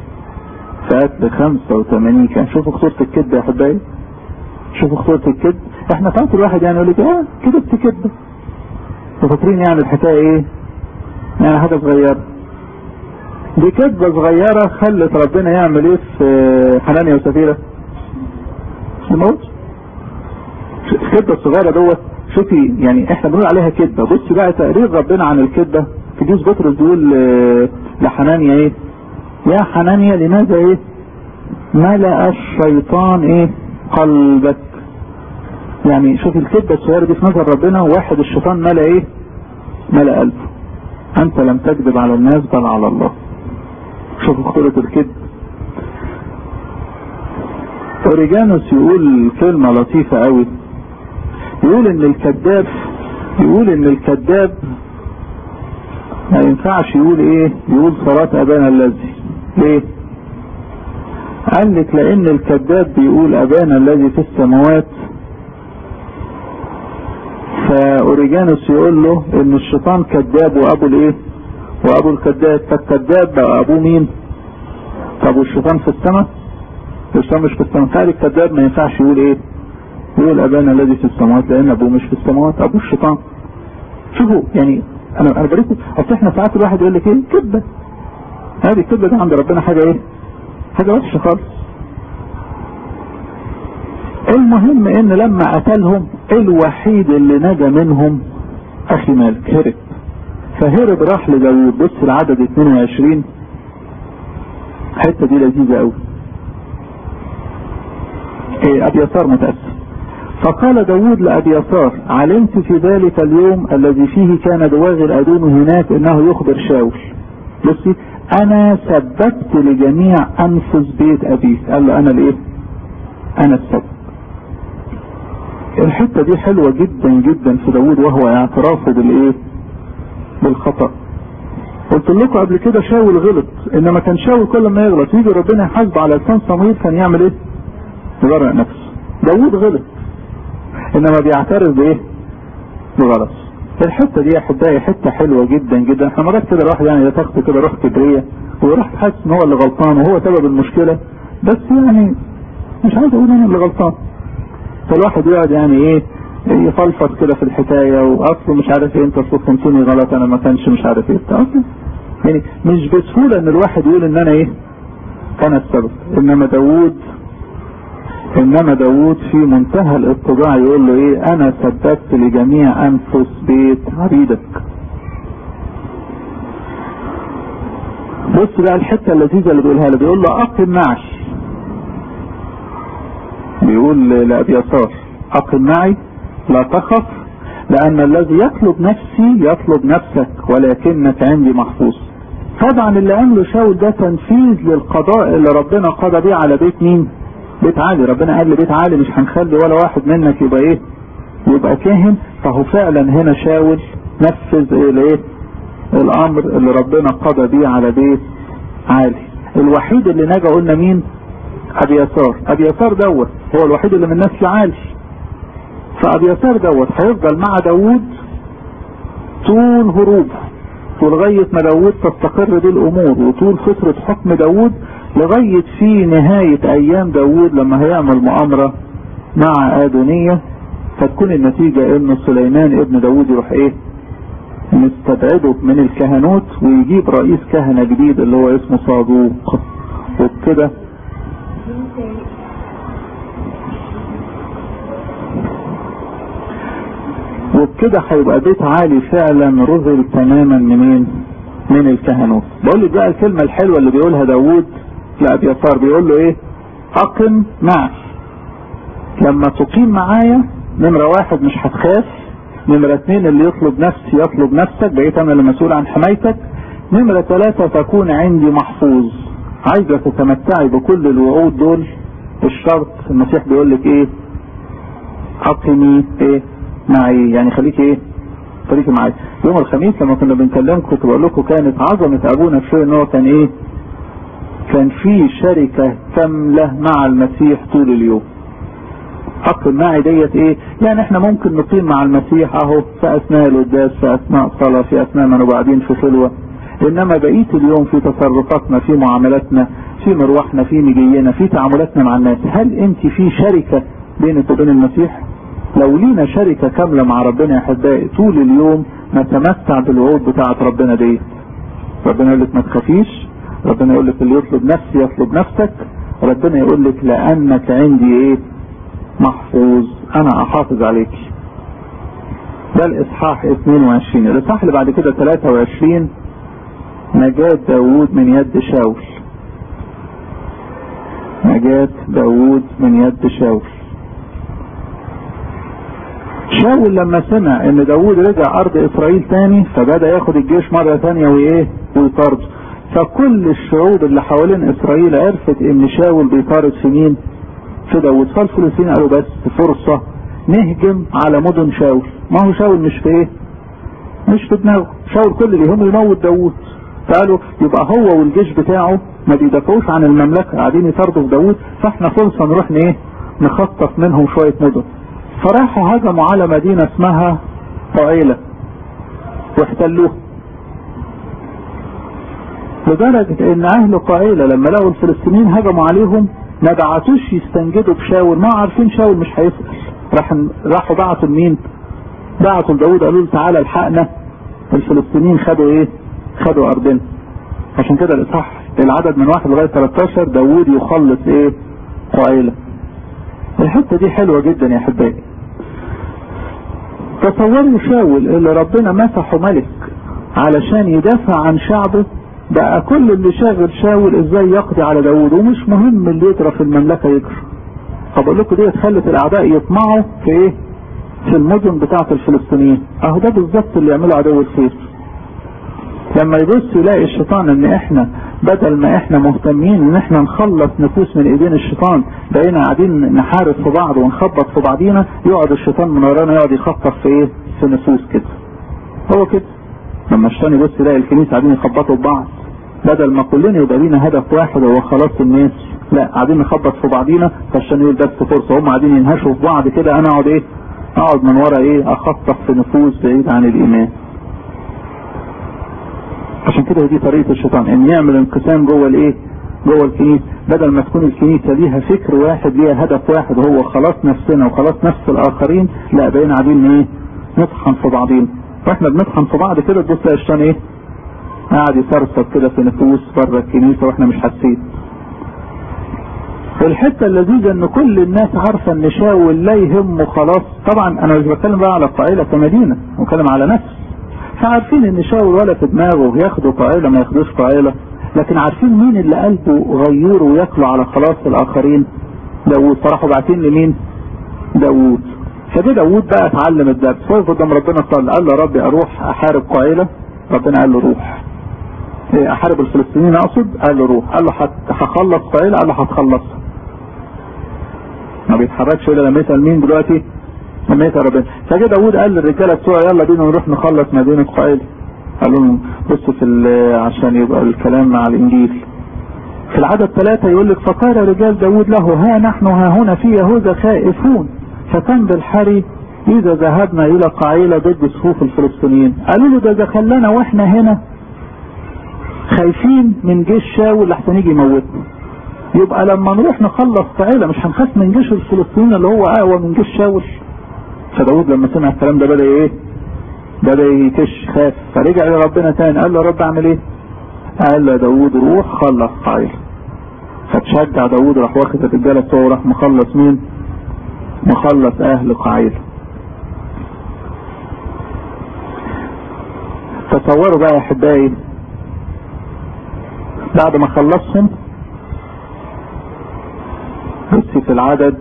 في قتل 85 كان شوفوا خطورة الكذب يا حبايبي شوفوا خطورة الكذب احنا ساعات الواحد يعني يقول لك اه كذبت كذبة فاكرين يعني الحكاية ايه يعني حاجة صغيرة دي كذبة صغيرة خلت ربنا يعمل ايه في حنانيا وسفيرة الموت الكذبة الصغيرة دوت شوفي يعني احنا بنقول عليها كذبة بصي بقى تقرير ربنا عن الكذبة في جيس بطرس بيقول لحنانيا ايه يا حنانيا لماذا ايه ملأ الشيطان ايه قلبك يعني شوف الكذبة الصغيرة دي في نظر ربنا واحد الشيطان ملأ ايه ملأ قلبه انت لم تكذب على الناس بل على الله شوفوا خطورة الكذب اوريجانوس يقول كلمة لطيفة قوي يقول ان الكذاب يقول ان الكذاب ما ينفعش يقول ايه يقول صلاة ابانا الذي ليه قال لك لان الكذاب بيقول ابانا الذي في السماوات فاوريجانوس يقول له ان الشيطان كذاب وابو الايه وابو الكذاب فالكذاب بقى ابوه مين طب والشيطان في السماء الشيطان مش في السماء قال الكذاب ما ينفعش يقول ايه يقول ابانا الذي في السماوات لان ابوه مش في السماوات ابوه الشيطان شوفوا يعني انا انا بريكم اصل احنا ساعات الواحد يقول لك ايه كذبه هذه الكذبه دي عند ربنا حاجه ايه حاجه وحشه خالص المهم ان لما قتلهم الوحيد اللي نجا منهم اخي مالك هرب فهرب راح لداوود بص العدد 22 الحته دي لذيذه قوي إيه ابي يسار متاسف فقال داود لأبي يسار علمت في ذلك اليوم الذي فيه كان دواغ الأدوم هناك إنه يخبر شاول بصي أنا سببت لجميع أنفس بيت أبيك قال له أنا الإيه أنا السبب الحتة دي حلوة جدا جدا في داود وهو اعترافه بالإيه بالخطأ قلت لكم قبل كده شاول غلط انما كان شاول كل ما يغلط يجي ربنا يحاسبه على لسان صمويل كان يعمل ايه؟ يغرق نفسه داود غلط انما بيعترف بايه بغلط الحته دي يا احبائي حته حلوه جدا جدا احنا مرات كده الواحد يعني يتخطي كده روح كبريه ويروح حاسس ان هو اللي غلطان وهو سبب المشكله بس يعني مش عايز اقول انا اللي غلطان فالواحد يقعد يعني ايه يفلفظ كده في الحكايه واصله مش عارف ايه انت اصل فهمتني غلط انا ما كانش مش عارف ايه اصلا يعني مش بسهوله ان الواحد يقول ان انا ايه انا السبب انما داوود انما داود في منتهى الاتضاع يقول له ايه انا سببت لجميع انفس بيت عبيدك بص بقى الحته اللذيذه اللي بيقولها له بيقول له اقم معي بيقول لابي يسار اقم معي لا تخف لان الذي يطلب نفسي يطلب نفسك ولكنك عندي محفوظ طبعا اللي عمله شاول ده تنفيذ للقضاء اللي ربنا قضى بيه على بيت مين بيت عالي ربنا قال لبيت عالي مش هنخلي ولا واحد منك يبقى ايه يبقى كاهن فهو فعلا هنا شاول نفذ الايه الامر اللي ربنا قضى بيه على بيت عالي الوحيد اللي نجا قلنا مين ابي يسار ابي يسار دوت هو الوحيد اللي من نسل عالي فابي يسار دوت هيفضل مع داوود طول هروبه ولغاية ما داوود تستقر دي الامور وطول فترة حكم داوود لغاية في نهاية ايام داوود لما هيعمل مؤامرة مع ادونية فتكون النتيجة ان سليمان ابن داوود يروح ايه مستبعده من الكهنوت ويجيب رئيس كهنة جديد اللي هو اسمه صادوق وبكده وبكده هيبقى بيت عالي فعلا رذل تماما منين من الكهنوت بقول لك بقى الكلمة الحلوة اللي بيقولها داوود لأبي يسار بيقول له ايه اقم معي لما تقيم معايا نمرة واحد مش هتخاف نمرة اتنين اللي يطلب نفسي يطلب نفسك بقيت انا اللي مسؤول عن حمايتك نمرة ثلاثة تكون عندي محفوظ عايزة تتمتعي بكل الوعود دول الشرط المسيح بيقول لك ايه اقمي ايه معي يعني خليكي ايه خليكي معايا يوم الخميس لما كنا بنكلمكم كنت بقول لكم كانت عظمة ابونا في ان هو كان ايه كان في شركة كاملة مع المسيح طول اليوم حق معي ديت ايه يعني احنا ممكن نقيم مع المسيح اهو في اثناء القداس في اثناء الصلاة في اثناء ما نبقى في خلوة انما بقية اليوم في تصرفاتنا في معاملاتنا في مروحنا في مجينا في تعاملاتنا مع الناس هل انت في شركة بينك وبين المسيح لو لينا شركة كاملة مع ربنا يا احبائي طول اليوم نتمتع بالوعود بتاعة ربنا دي ربنا يقول لك ما تخافيش ربنا يقول لك اللي يطلب نفسي يطلب نفسك ربنا يقول لك لانك عندي ايه محفوظ انا احافظ عليك ده الاصحاح 22 الاصحاح اللي بعد كده 23 نجاة داوود من يد شاول نجاة داوود من يد شاول شاول لما سمع ان داوود رجع ارض اسرائيل تاني فبدا ياخد الجيش مره تانية وايه ويطارد فكل الشعوب اللي حوالين اسرائيل عرفت ان شاول بيطارد في مين في داوود فالفلسطينيين قالوا بس فرصه نهجم على مدن شاول ما هو شاول مش في ايه مش في دماغه شاول كل اللي هم يموت داوود فقالوا يبقى هو والجيش بتاعه ما بيدافعوش عن المملكه قاعدين يطاردوا في داوود فاحنا فرصه نروح ايه نخطف منهم شويه مدن فراحوا هجموا على مدينه اسمها قعيله واحتلوها لدرجة ان اهل قعيلة لما لقوا الفلسطينيين هجموا عليهم ما بعتوش يستنجدوا بشاول ما عارفين شاول مش هيسأل راح راحوا بعتوا لمين بعتوا لداود قالوا له تعالى الحقنا الفلسطينيين خدوا ايه خدوا ارضنا عشان كده الاصحاح العدد من واحد لغايه 13 داوود يخلص ايه قعيله الحته دي حلوه جدا يا احبائي تصوروا شاول اللي ربنا مسحه ملك علشان يدافع عن شعبه بقى كل اللي شاغل شاول ازاي يقضي على داوود ومش مهم اللي يجرى في المملكه يجرى طب اقول لكم دي خلت الاعداء يطمعوا في ايه في المدن بتاعه الفلسطينيين اهو ده بالظبط اللي يعمله عدو الخير لما يبص يلاقي الشيطان ان احنا بدل ما احنا مهتمين ان احنا نخلص نفوس من ايدين الشيطان بقينا قاعدين نحارب في بعض ونخبط في بعضينا يقعد الشيطان من ورانا يقعد يخطف في ايه في نفوس كده هو كده لما الشيطان يبص يلاقي الكنيسه قاعدين يخبطوا في بعض بدل ما كلنا يبقى لينا هدف واحد هو خلاص الناس لا قاعدين نخبط في بعضينا فالشيطان يقول بس فرصه هم قاعدين ينهشوا في بعض كده انا اقعد ايه اقعد من ورا ايه اخطف في نفوس بعيد عن الايمان عشان كده دي طريقه الشيطان ان يعمل انقسام جوه الايه جوه الكنيسه بدل ما تكون الكنيسه ليها فكر واحد ليها هدف واحد وهو خلاص نفسنا وخلاص نفس الاخرين لا بقينا قاعدين ايه نطحن في بعضينا واحنا بنطحن في بعض كده تبص تلاقي الشيطان ايه قاعد يصرصر كده في نفوس بره الكنيسه واحنا مش حاسين الحته اللذيذه ان كل الناس عارفه ان شاول لا يهمه خلاص طبعا انا مش بتكلم بقى على القائله كمدينه بتكلم على نفس فعارفين ان شاول ولا في دماغه ياخدوا قائله ما ياخدوش قائله لكن عارفين مين اللي قلبه غيور وياكلوا على خلاص الاخرين داوود فراحوا باعتين لمين داوود فجه داوود بقى اتعلم الدرس وقف قدام ربنا صلى قال له يا ربي اروح احارب قائله ربنا قال له روح احارب الفلسطينيين اقصد قال له روح قال له هخلص قائله قال له هتخلصها ما بيتحركش الا لما يسال مين دلوقتي لما يسال ربنا فجه داوود قال للرجاله بتوعه يلا بينا نروح نخلص مدينه قائله قال لهم بصوا في عشان يبقى الكلام مع الانجيل في العدد ثلاثة يقول لك فقال رجال داود له ها نحن ها هنا في يهوذا خائفون فكم بالحري إذا ذهبنا إلى قعيلة ضد صفوف الفلسطينيين قالوا له ده دخلنا وإحنا هنا خايفين من جيش شاول لحسن يجي يموتنا يبقى لما نروح نخلص قعيلة مش هنخاف من جيش الفلسطينيين اللي هو أقوى من جيش شاول فداود لما سمع الكلام ده بدأ إيه بدأ يكش خاف فرجع لربنا تاني قال له يا رب اعمل ايه قال له يا داوود روح خلص قعيل فتشجع داوود راح واخد الرجاله بتوعه راح مخلص مين مخلص اهل قعيل تصوروا بقى يا احبائي بعد ما خلصهم بص في العدد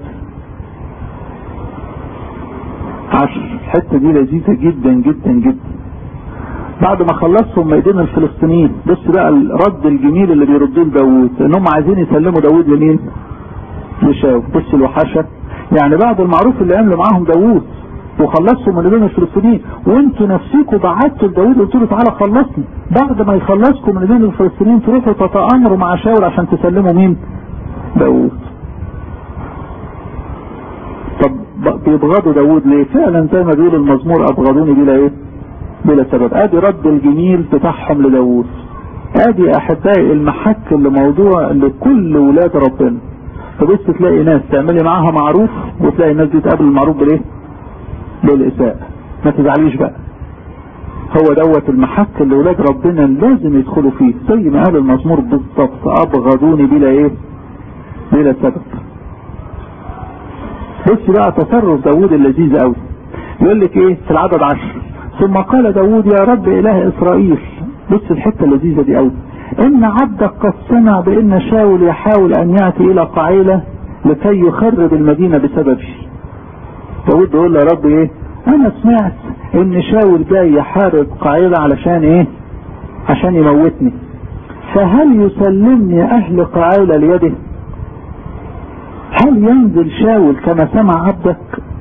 عشر الحتة دي لذيذة جدا جدا جدا بعد ما خلصهم ايدين الفلسطينيين بص بقى الرد الجميل اللي بيردوه لداوود انهم عايزين يسلموا داوود لمين لشاول بص الوحشة يعني بعد المعروف اللي عملوا معاهم داوود وخلصوا من ايدين الفلسطينيين وانتوا نفسيكم بعتوا لداوود قلتوا له تعالى خلصني بعد ما يخلصكم من ايدين الفلسطينيين تروحوا تتآمروا مع شاول عشان تسلموا مين داوود طب بيبغضوا داوود ليه فعلا زي ما بيقول المزمور ابغضوني بلا ايه بلا سبب ادي رد الجميل بتاعهم لداوود ادي احبائي المحك اللي موضوع لكل ولاد ربنا فبص تلاقي ناس تعملي معاها معروف وتلاقي الناس دي تقابل المعروف بالايه بالاساءة ما تزعليش بقى هو دوت المحك اللي ولاد ربنا لازم يدخلوا فيه زي ما قال المزمور بالظبط ابغضوني بلا ايه بلا سبب بص بقى تصرف داوود اللذيذ قوي يقول لك ايه في العدد عشر ثم قال داوود يا رب اله اسرائيل بص الحته اللذيذه دي قوي ان عبدك قد سمع بان شاول يحاول ان ياتي الى قعيله لكي يخرب المدينه بسببي داوود بيقول له يا رب ايه انا سمعت ان شاول جاي يحارب قاعدة علشان ايه عشان يموتني فهل يسلمني اهل قاعدة ليده هل ينزل شاول كما سمع عبدك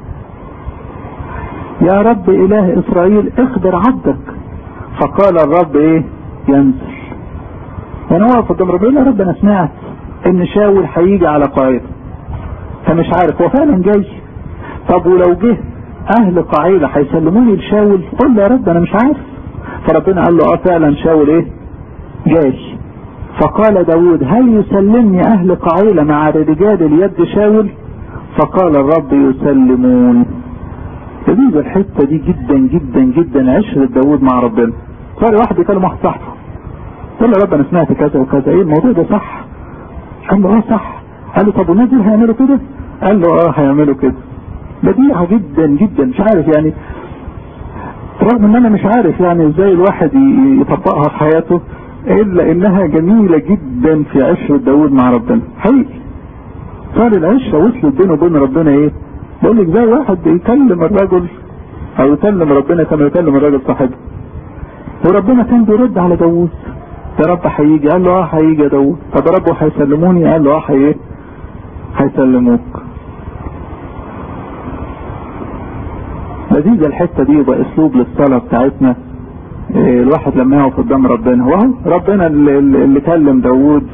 يا رب اله اسرائيل اخبر عبدك فقال الرب ايه ينزل وانا واقف قدام ربنا يا رب انا سمعت ان شاول هيجي على قاعدة فمش عارف هو فعلا جاي طب ولو جه اهل قاعدة هيسلموني لشاول قول له يا رب انا مش عارف فربنا قال له اه فعلا شاول ايه جاي فقال داود هل يسلمني اهل قاعدة مع رجال اليد شاول فقال الرب يسلمون جديد الحتة دي جدا جدا جدا عشرة داود مع ربنا صار واحد يكلم واحد صاحبه قال له يا رب انا سمعت كذا وكذا ايه الموضوع ده صح قال له اه صح قال له طب والناس دول هيعملوا كده قال له اه هيعملوا كده بديعة جدا جدا مش عارف يعني رغم ان انا مش عارف يعني ازاي الواحد يطبقها في حياته الا انها جميلة جدا في عشرة داود مع ربنا حقيقي صار العشرة وصلت بينه وبين ربنا ايه بقول لك زي واحد يكلم الرجل او يكلم ربنا كما يكلم الرجل صاحبه وربنا كان بيرد على داود يا رب هيجي قال له اه هيجي يا داود طب يا رب هيسلموني قال له اه هي هيسلموك لذيذ الحته دي يبقى اسلوب للصلاه بتاعتنا إيه الواحد لما يقف قدام ربنا وهو ربنا اللي, اللي كلم داوود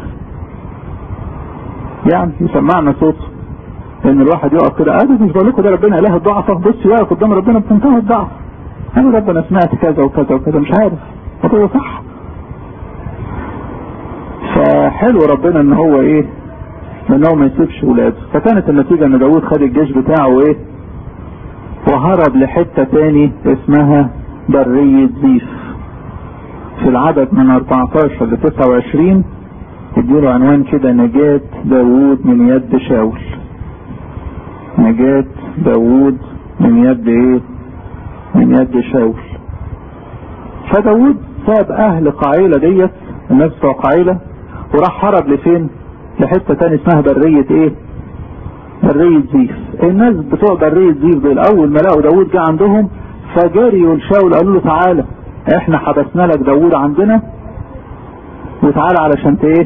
يعني يسمعنا صوته ان الواحد يقف كده قاعد مش بقول لكم ده ربنا اله الضعفه بص يقف قدام ربنا بمنتهى الضعف انا ربنا سمعت كذا وكذا وكذا مش عارف هو صح فحلو ربنا ان هو ايه ان هو ما يسيبش ولاده فكانت النتيجه ان داوود خد الجيش بتاعه ايه وهرب لحتة تاني اسمها برية زيف في العدد من 14 ل 29 اديله عنوان كده نجاة داوود من يد شاول نجاة داوود من يد ايه من يد شاول فداوود ساب اهل قعيلة ديت الناس بتوع قعيلة وراح هرب لفين لحتة تاني اسمها برية ايه برية زيف الناس بتوع برية زيف دول اول ما لقوا داوود جه عندهم فجريوا لشاول قالوا له تعالى احنا حبسنا لك داوود عندنا وتعالى علشان ايه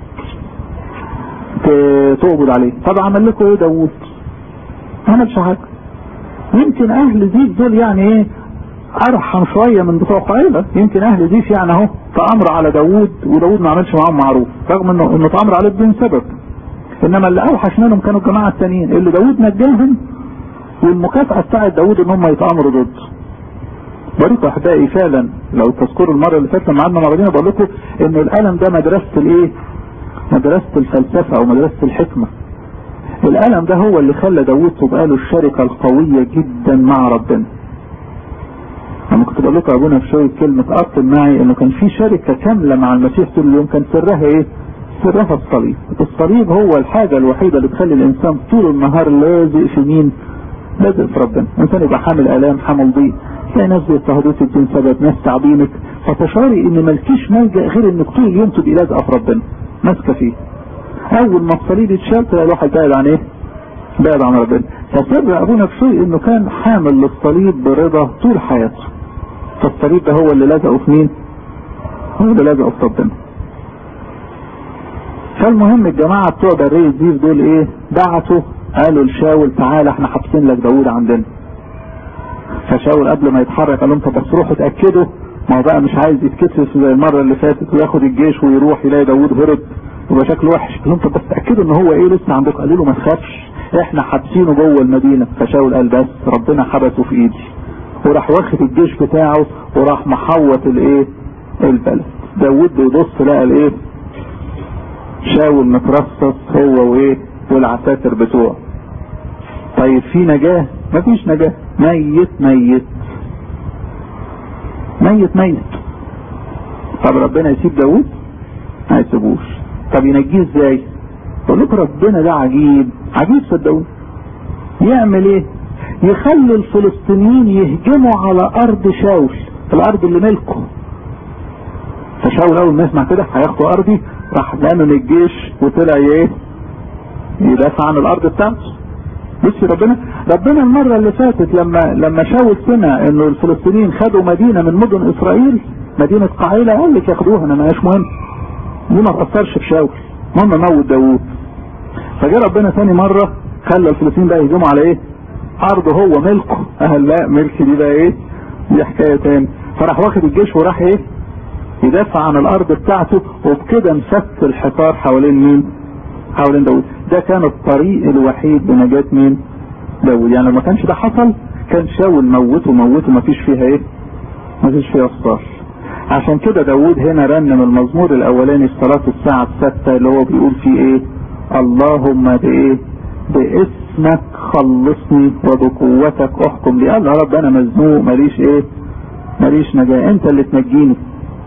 تقبض عليه طب عمل لكم ايه داوود ما عملش حاجه يمكن اهل زيف دول يعني ايه ارحم شويه من بتوع قائله يمكن اهل زيف يعني اهو تامر على داوود وداوود ما عملش معاهم معروف رغم انه انه تامر عليه بدون سبب انما اللي اوحش منهم كانوا الجماعه التانيين اللي داوود نجاهم والمكافاه بتاعت داوود ان هم يتامروا ضده بقول احبائي فعلا لو تذكروا المره اللي فاتت لما قعدنا مع بعضنا بقول لكم ان القلم ده مدرسه الايه؟ مدرسه الفلسفه او مدرسه الحكمه. القلم ده هو اللي خلى داوود تبقى له الشركه القويه جدا مع ربنا. لما كنت بقول لكم ابونا في شويه كلمه اقسم معي انه كان في شركه كامله مع المسيح طول اليوم كان سرها ايه؟ سرها الصليب. الصليب هو الحاجه الوحيده اللي تخلي الانسان طول النهار لازق في مين؟ لازق في ربنا. الانسان يبقى حامل الام حامل ضيق تلاقي ناس بيضطهدوك بدون سبب ناس تعبينك فتشعري ان مالكيش ملجا غير انك طول اليوم تبقي لازقه في ربنا ماسكه فيه اول ما الصليب يتشال تلاقي الواحد بعد عن ايه؟ بعد عن ربنا فسر ابونا في شيء انه كان حامل للصليب برضا طول حياته فالصليب ده هو اللي لزقه في مين؟ هو اللي لزقه في ربنا فالمهم الجماعه بتوع بريه زيف دول ايه؟ بعتوا قالوا لشاول تعالى احنا حابسين لك داوود عندنا فشاول قبل ما يتحرك قال لهم طب بس روحوا اتاكدوا ما هو بقى مش عايز يتكتف زي المره اللي فاتت وياخد الجيش ويروح يلاقي داوود هرب يبقى شكله وحش قال لهم طب بس اتاكدوا ان هو ايه لسه عندكم قالوا له ما تخافش احنا حابسينه جوه المدينه فشاول قال بس ربنا حبسه في ايدي وراح واخد الجيش بتاعه وراح محوط الايه البلد داوود بيبص لقى الايه شاول مترصص هو وايه والعساكر بتوعه طيب في نجاه مفيش نجاه ميت ميت ميت ميت طب ربنا يسيب داوود ما يسيبوش طب ينجيه ازاي بقول لكم ربنا ده عجيب عجيب صدقوني يعمل ايه يخلي الفلسطينيين يهجموا على ارض شاول الارض اللي ملكه فشاول اول ما يسمع كده هياخدوا ارضي راح لامم الجيش وطلع ايه يدافع عن الارض بتاعته بصي ربنا ربنا المرة اللي فاتت لما لما شاول سمع انه الفلسطينيين خدوا مدينة من مدن اسرائيل مدينة قعيلة قال لك ياخدوها انا مش مهم دي ما تأثرش في شاول المهم موت داوود فجاء ربنا ثاني مرة خلى الفلسطينيين بقى يهجموا على ايه عرضه هو ملكه قال لا ملك دي بقى ايه دي حكاية تاني فراح واخد الجيش وراح ايه يدافع عن الارض بتاعته وبكده مسك الحصار حوالين مين حوالين داود ده كان الطريق الوحيد لنجاة مين داود يعني لو ما كانش ده حصل كان شاول موته موته ما فيش فيها ايه ما فيش فيها اصطار عشان كده داود هنا رنم المزمور الاولاني في صلاة الساعة الستة اللي هو بيقول فيه ايه اللهم بايه باسمك خلصني وبقوتك احكم لي قال يا رب انا مزنوق ماليش ايه ماليش نجاة انت اللي تنجيني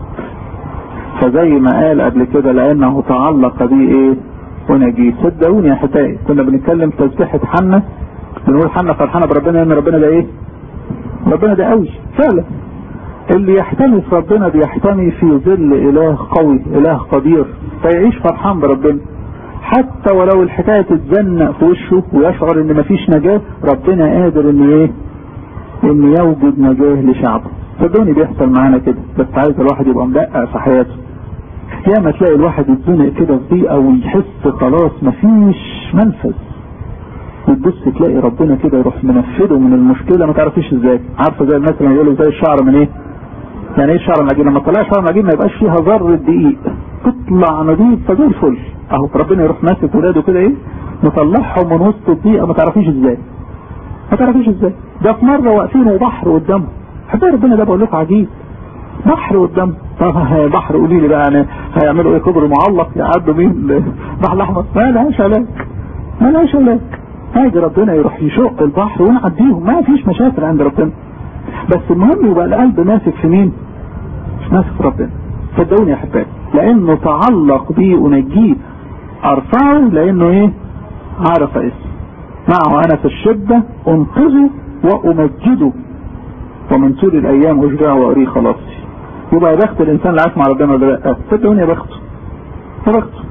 فزي ما قال قبل كده لانه تعلق بي ايه ونجيه صدقوني يا حتاي كنا بنتكلم تسبيحة حنا بنقول حنا فرحانة بربنا ان ربنا ده ايه ربنا ده قوي فعلا اللي يحتمي في ربنا بيحتمي في ظل اله قوي اله قدير فيعيش فرحان بربنا حتى ولو الحكاية تتزنق في وشه ويشعر ان مفيش نجاة ربنا قادر ان ايه ان يوجد نجاة لشعبه صدقوني بيحصل معانا كده بس عايز الواحد يبقى مدقق في حياته ياما تلاقي الواحد يتزنق كده في ضيقه ويحس خلاص مفيش منفذ وتبص تلاقي ربنا كده يروح منفذه من المشكله ما تعرفيش ازاي عارفه زي الناس اللي يقولوا زي الشعر من ايه يعني ايه الشعر العجين لما تطلع شعر العجين ما يبقاش فيها ذره دقيق تطلع نظيف فزي الفل اهو ربنا يروح ماسك ولاده كده ايه مطلعهم من وسط الضيقه ما تعرفيش ازاي ما تعرفيش ازاي ده في مره واقفين وبحر قدامهم حتى ربنا ده بقول لكم عجيب بحر قدام طب بحر قولي لي بقى يعني هيعملوا ايه كبر معلق يعدوا مين البحر الاحمر ما لهاش علاج ما لهاش علاج هاجي ربنا يروح يشق البحر ونعديهم ما فيش مشاكل عند ربنا بس المهم يبقى القلب ماسك في مين ماسك في ربنا صدقوني يا احبائي لانه تعلق بي انجيه ارفعه لانه ايه عرف اسم معه انا في الشده انقذه وامجده ومن طول الايام اشجع واري خلاصي يبقى يا بخت الانسان اللي عايش مع ربنا ولا لا صدقوني يا بخته يا بخته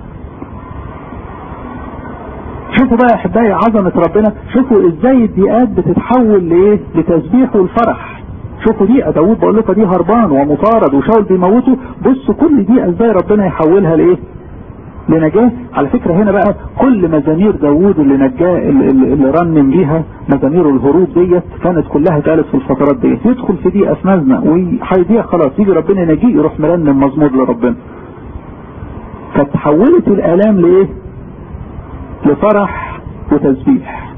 شوفوا بقى يا احبائي عظمه ربنا شوفوا ازاي الضيقات بتتحول لايه لتسبيح والفرح شوفوا دقيقه داوود بقول لكم دي هربان ومطارد وشاول بيموته بصوا كل دقيقه ازاي ربنا يحولها لايه لنجاة على فكرة هنا بقى كل مزامير داوود اللي نجاه اللي رنم بيها مزامير الهروب ديت كانت كلها اتقالت في الفترات ديت يدخل في دقيقة في مزنق وهيضيع خلاص يجي ربنا ينجيه يروح مرنم مزمور لربنا فتحولت الآلام لإيه؟ لفرح وتسبيح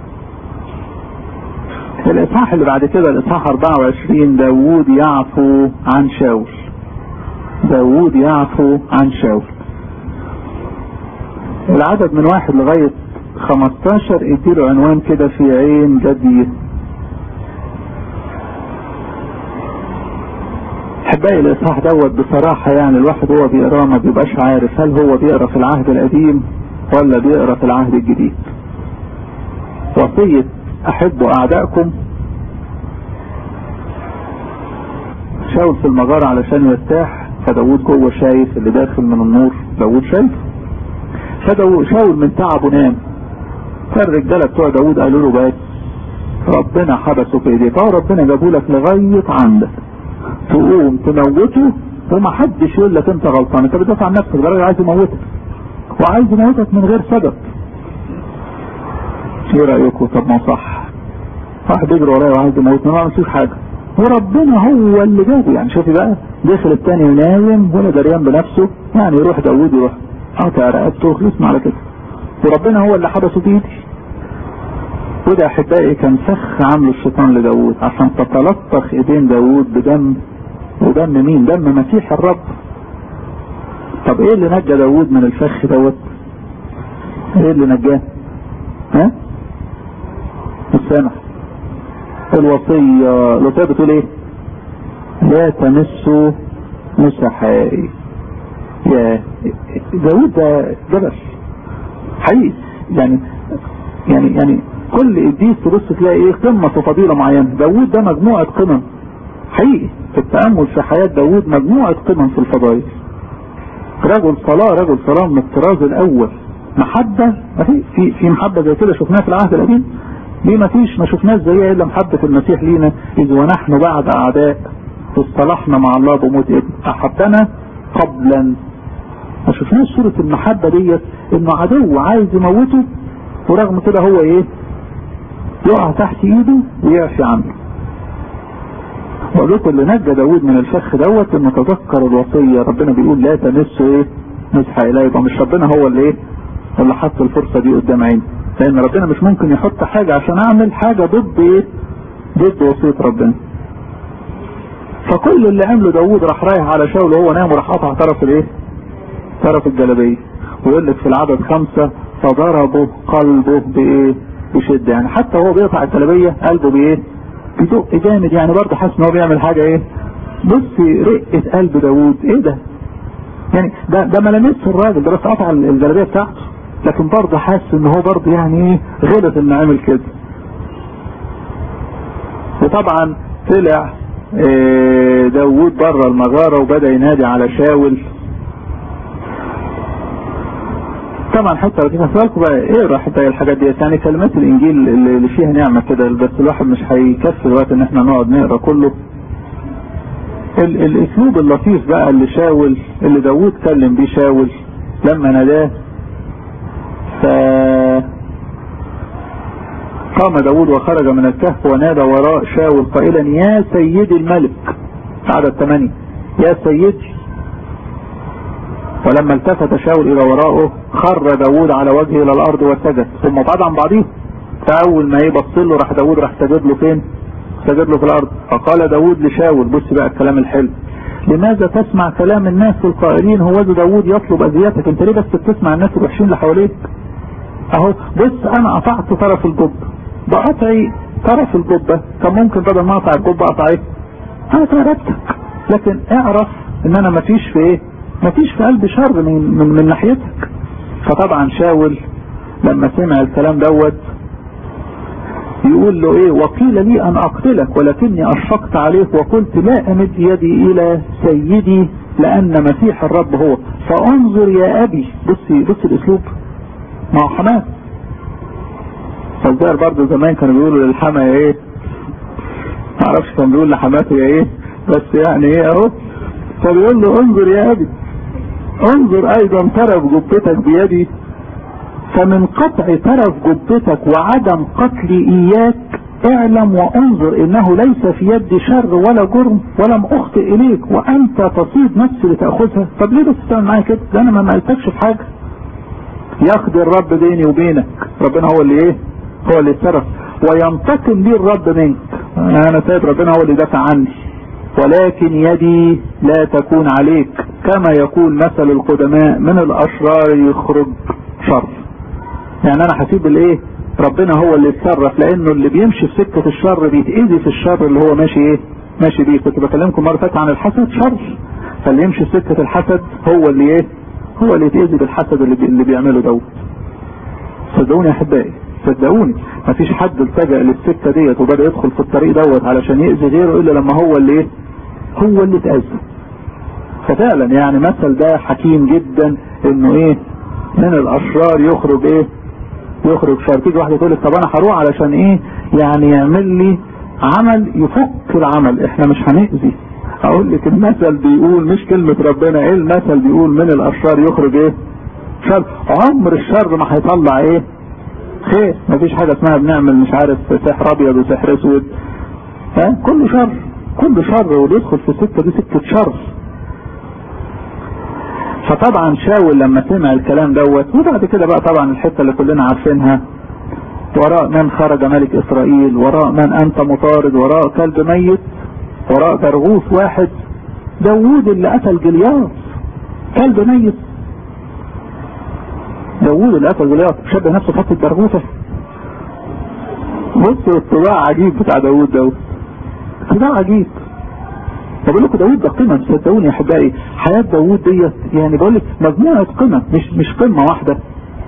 الإصحاح اللي بعد كده الإصحاح 24 داوود يعفو عن شاول داوود يعفو عن شاول العدد من واحد لغاية 15 اديله عنوان كده في عين جديد احبائي الاصحاح دوت بصراحة يعني الواحد هو بيقراه ما بيبقاش عارف هل هو بيقرا في العهد القديم ولا بيقرا في العهد الجديد وصية احبوا اعدائكم شاول في المغارة علشان يرتاح فداود جوه شايف اللي داخل من النور داود شايف فداود شاول من تعبه نام فالرجاله بتوع داود قالوا له بس ربنا حبسه في ايديك اه ربنا جابه لك لغايه عندك تقوم تموته ومحدش يقول لك انت غلطان انت بتدافع عن نفسك ده راجل عايز يموتك وعايز يموتك من غير سبب ايه رايكم طب ما صح واحد يجري ورايا وعايز يموتني ما عملتوش حاجه وربنا هو اللي جابه يعني شوفي بقى دخل التاني ونايم ولا دريان بنفسه يعني يروح داوود يروح قاطع رقبته وخلصنا على كده وربنا هو اللي حبسه بايدي وده احبائي كان فخ عمل الشيطان لداوود عشان تتلطخ ايدين داوود بدم ودم مين دم مسيح الرب طب ايه اللي نجى داوود من الفخ دوت ايه اللي نجاه ها السامح الوصية الوصية بتقول ايه لا تمسوا مسحائي يا داود ده جبل حقيقي يعني يعني يعني كل قديس تبص تلاقي ايه قمة في فضيلة معينة داود ده مجموعة قمم حقيقي في التأمل في حياة داود مجموعة قمم في الفضائل رجل صلاة رجل صلاة من الطراز الأول محبة في في في محبة زي كده شفناها في العهد القديم ليه ما فيش ما شفناش زيها الا محبة المسيح لينا اذ ونحن بعد اعداء اصطلحنا مع الله بموت ابن احبنا قبلا ما شفناش صورة المحبة ديت انه عدو عايز يموته ورغم كده هو ايه يقع تحت ايده ويعفي عنه وقلت اللي نجى داود من الفخ دوت انه تذكر الوصية ربنا بيقول لا تمسوا ايه مسح اليه يبقى مش ربنا هو اللي ايه اللي حط الفرصة دي قدام عيني لان ربنا مش ممكن يحط حاجة عشان اعمل حاجة ضد ايه ضد وصية ربنا فكل اللي عمله داود راح رايح على شاول وهو نايم وراح قطع طرف الايه طرف الجلابية ويقول لك في العدد خمسة فضربه قلبه بايه بشدة يعني حتى هو بيقطع الجلابية قلبه بايه بدق جامد يعني برضه حاسس ان هو بيعمل حاجة ايه بصي رقة قلب داود ايه ده يعني ده ده ما لمسش الراجل ده بس قطع الجلابية بتاعته لكن برضه حاسس ان هو برضه يعني ايه غلط انه عمل كده وطبعا طلع إيه داوود بره المغارة وبدأ ينادي على شاول طبعا حتى لو بالكم بقى ايه راح بقى الحاجات دي يعني كلمات الانجيل اللي فيها نعمة كده بس الواحد مش هيكفي الوقت ان احنا نقعد نقرا كله ال الاسلوب اللطيف بقى اللي شاول اللي داوود كلم بيه شاول لما ناداه ف قام داود وخرج من الكهف ونادى وراء شاول قائلا يا سيدي الملك عدد ثمانية يا سيدي ولما التفت شاول الى وراءه خر داود على وجهه الى الارض وسجد ثم بعد عن بعضيه فاول ما يبص له راح داود راح سجد له فين سجد له في الارض فقال داود لشاول بص بقى الكلام الحلو لماذا تسمع كلام الناس القائلين هو ذا داود يطلب اذيتك انت ليه بس بتسمع الناس الوحشين اللي حواليك اهو بص انا قطعت طرف الجبه بقطعي طرف الجبه كان ممكن بدل ما اقطع الجبه اقطع ايه انا تركتك لكن اعرف ان انا مفيش في ايه مفيش في قلبي شر من, من, من ناحيتك فطبعا شاول لما سمع الكلام دوت يقول له ايه وقيل لي ان اقتلك ولكني اشفقت عليك وقلت لا امد يدي الى سيدي لان مسيح الرب هو فانظر يا ابي بصي بصي الاسلوب ما هو حماس فالظاهر برضه زمان كانوا بيقولوا للحما يا ايه ما اعرفش كان بيقول لحماته يا ايه بس يعني ايه اهو فبيقول له انظر يا ابي انظر ايضا طرف جبتك بيدي فمن قطع طرف جبتك وعدم قتلي اياك اعلم وانظر انه ليس في يدي شر ولا جرم ولم اخطئ اليك وانت تصيد نفسي لتاخذها طب ليه بس تعمل معايا كده ده انا ما قلتكش في حاجه يقضي الرب بيني وبينك ربنا هو اللي ايه هو اللي اتصرف وينتقم لي الرب منك انا سيد ربنا هو اللي دافع عني ولكن يدي لا تكون عليك كما يقول مثل القدماء من الاشرار يخرج شر يعني انا هسيب الايه ربنا هو اللي يتصرف لانه اللي بيمشي في سكة الشر بيتأذي في الشر اللي هو ماشي ايه ماشي بيه كنت بكلمكم مرة فاتت عن الحسد شر فاللي يمشي في سكة الحسد هو اللي ايه هو اللي يتأذي بالحسد اللي, بي اللي بيعمله دوت صدقوني يا احبائي صدقوني مفيش حد التجأ للسكة ديت وبدأ يدخل في الطريق دوت علشان يأذي غيره الا لما هو اللي ايه هو اللي اتأذى ففعلا يعني مثل ده حكيم جدا انه ايه من الاشرار يخرج ايه يخرج شر تيجي واحده تقول لك طب انا هروح علشان ايه يعني يعمل لي عمل يفك العمل احنا مش هنأذي اقول لك المثل بيقول مش كلمة ربنا ايه المثل بيقول من الاشرار يخرج ايه شر عمر الشر ما هيطلع ايه خير مفيش حاجة اسمها بنعمل مش عارف سحر ابيض وسحر اسود ها كله شر كله شر واللي يدخل في السكة دي سكة شر فطبعا شاول لما سمع الكلام دوت وبعد كده بقى طبعا الحتة اللي كلنا عارفينها وراء من خرج ملك اسرائيل وراء من انت مطارد وراء كلب ميت وراء برغوث واحد داوود اللي قتل جلياس كلب ميت داوود اللي قتل جلياس شبه نفسه خط البرغوثة بصوا الطباع عجيب بتاع داوود دوت طباع عجيب بقول لكم داوود ده قمم صدقوني يا احبائي حياه داوود ديت يعني بقول لك مجموعه قمم مش مش قمه واحده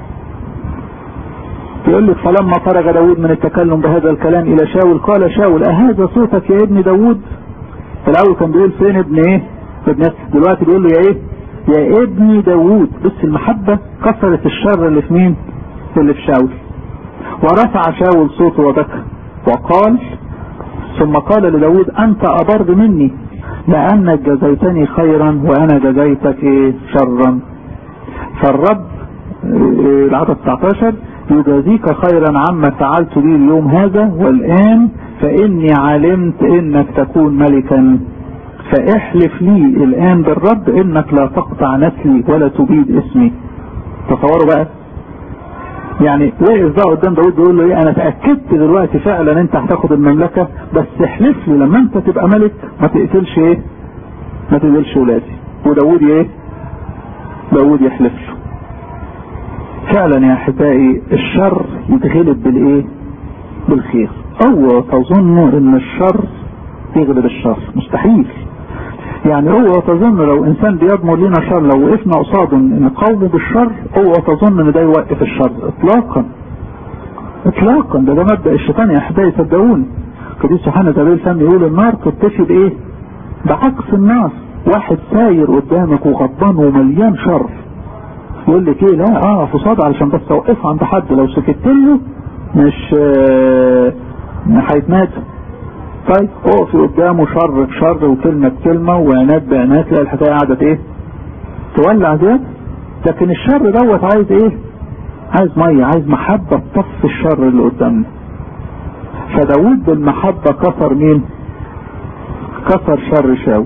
يقول لك فلما فرغ داوود من التكلم بهذا الكلام الى شاول قال شاول اهذا صوتك يا ابن داوود في الاول كان بيقول فين ابن ايه ابن دلوقتي بيقول له يا ايه يا ابني داوود بص المحبة كسرت الشر اللي في مين اللي في شاول ورفع شاول صوته وبكى وقال ثم قال لداود انت ابر مني لانك جزيتني خيرا وانا جزيتك ايه شرا فالرب العدد 19 يجازيك خيرا عما فعلت لي اليوم هذا والان فاني علمت انك تكون ملكا فاحلف لي الان بالرب انك لا تقطع نسلي ولا تبيد اسمي تصوروا بقى يعني وقف بقى قدام داود بيقول له ايه انا اتاكدت دلوقتي فعلا انت هتاخد المملكه بس احلف لي لما انت تبقى ملك ما تقتلش ايه ما تقتلش ولادي وداود ايه داود يحلف له فعلا يا احبائي الشر يتغلب بالايه بالخير اوعوا تظنوا ان الشر يغلب الشر مستحيل يعني اوعوا تظن لو انسان بيضمر لنا شر لو وقفنا قصاده نقاومه بالشر اوعوا تظن ان ده يوقف الشر اطلاقا اطلاقا ده ده مبدا الشيطان يا احبائي صدقوني قديس يوحنا زبيل الفم يقول النار تتفي بايه؟ بعكس النار واحد ساير قدامك وغضبان ومليان شر يقول لك ايه لا اه فصاد علشان بس اوقفه عند حد لو سكت له مش آه هيتمات طيب اقفي قدامه شر بشر وكلمة بكلمة وعناد بعناد تلاقي الحكاية قعدت ايه تولع زيادة لكن الشر دوت عايز ايه عايز مية عايز محبة تطفي الشر اللي قدامنا فداود بالمحبة كسر مين كسر شر شاول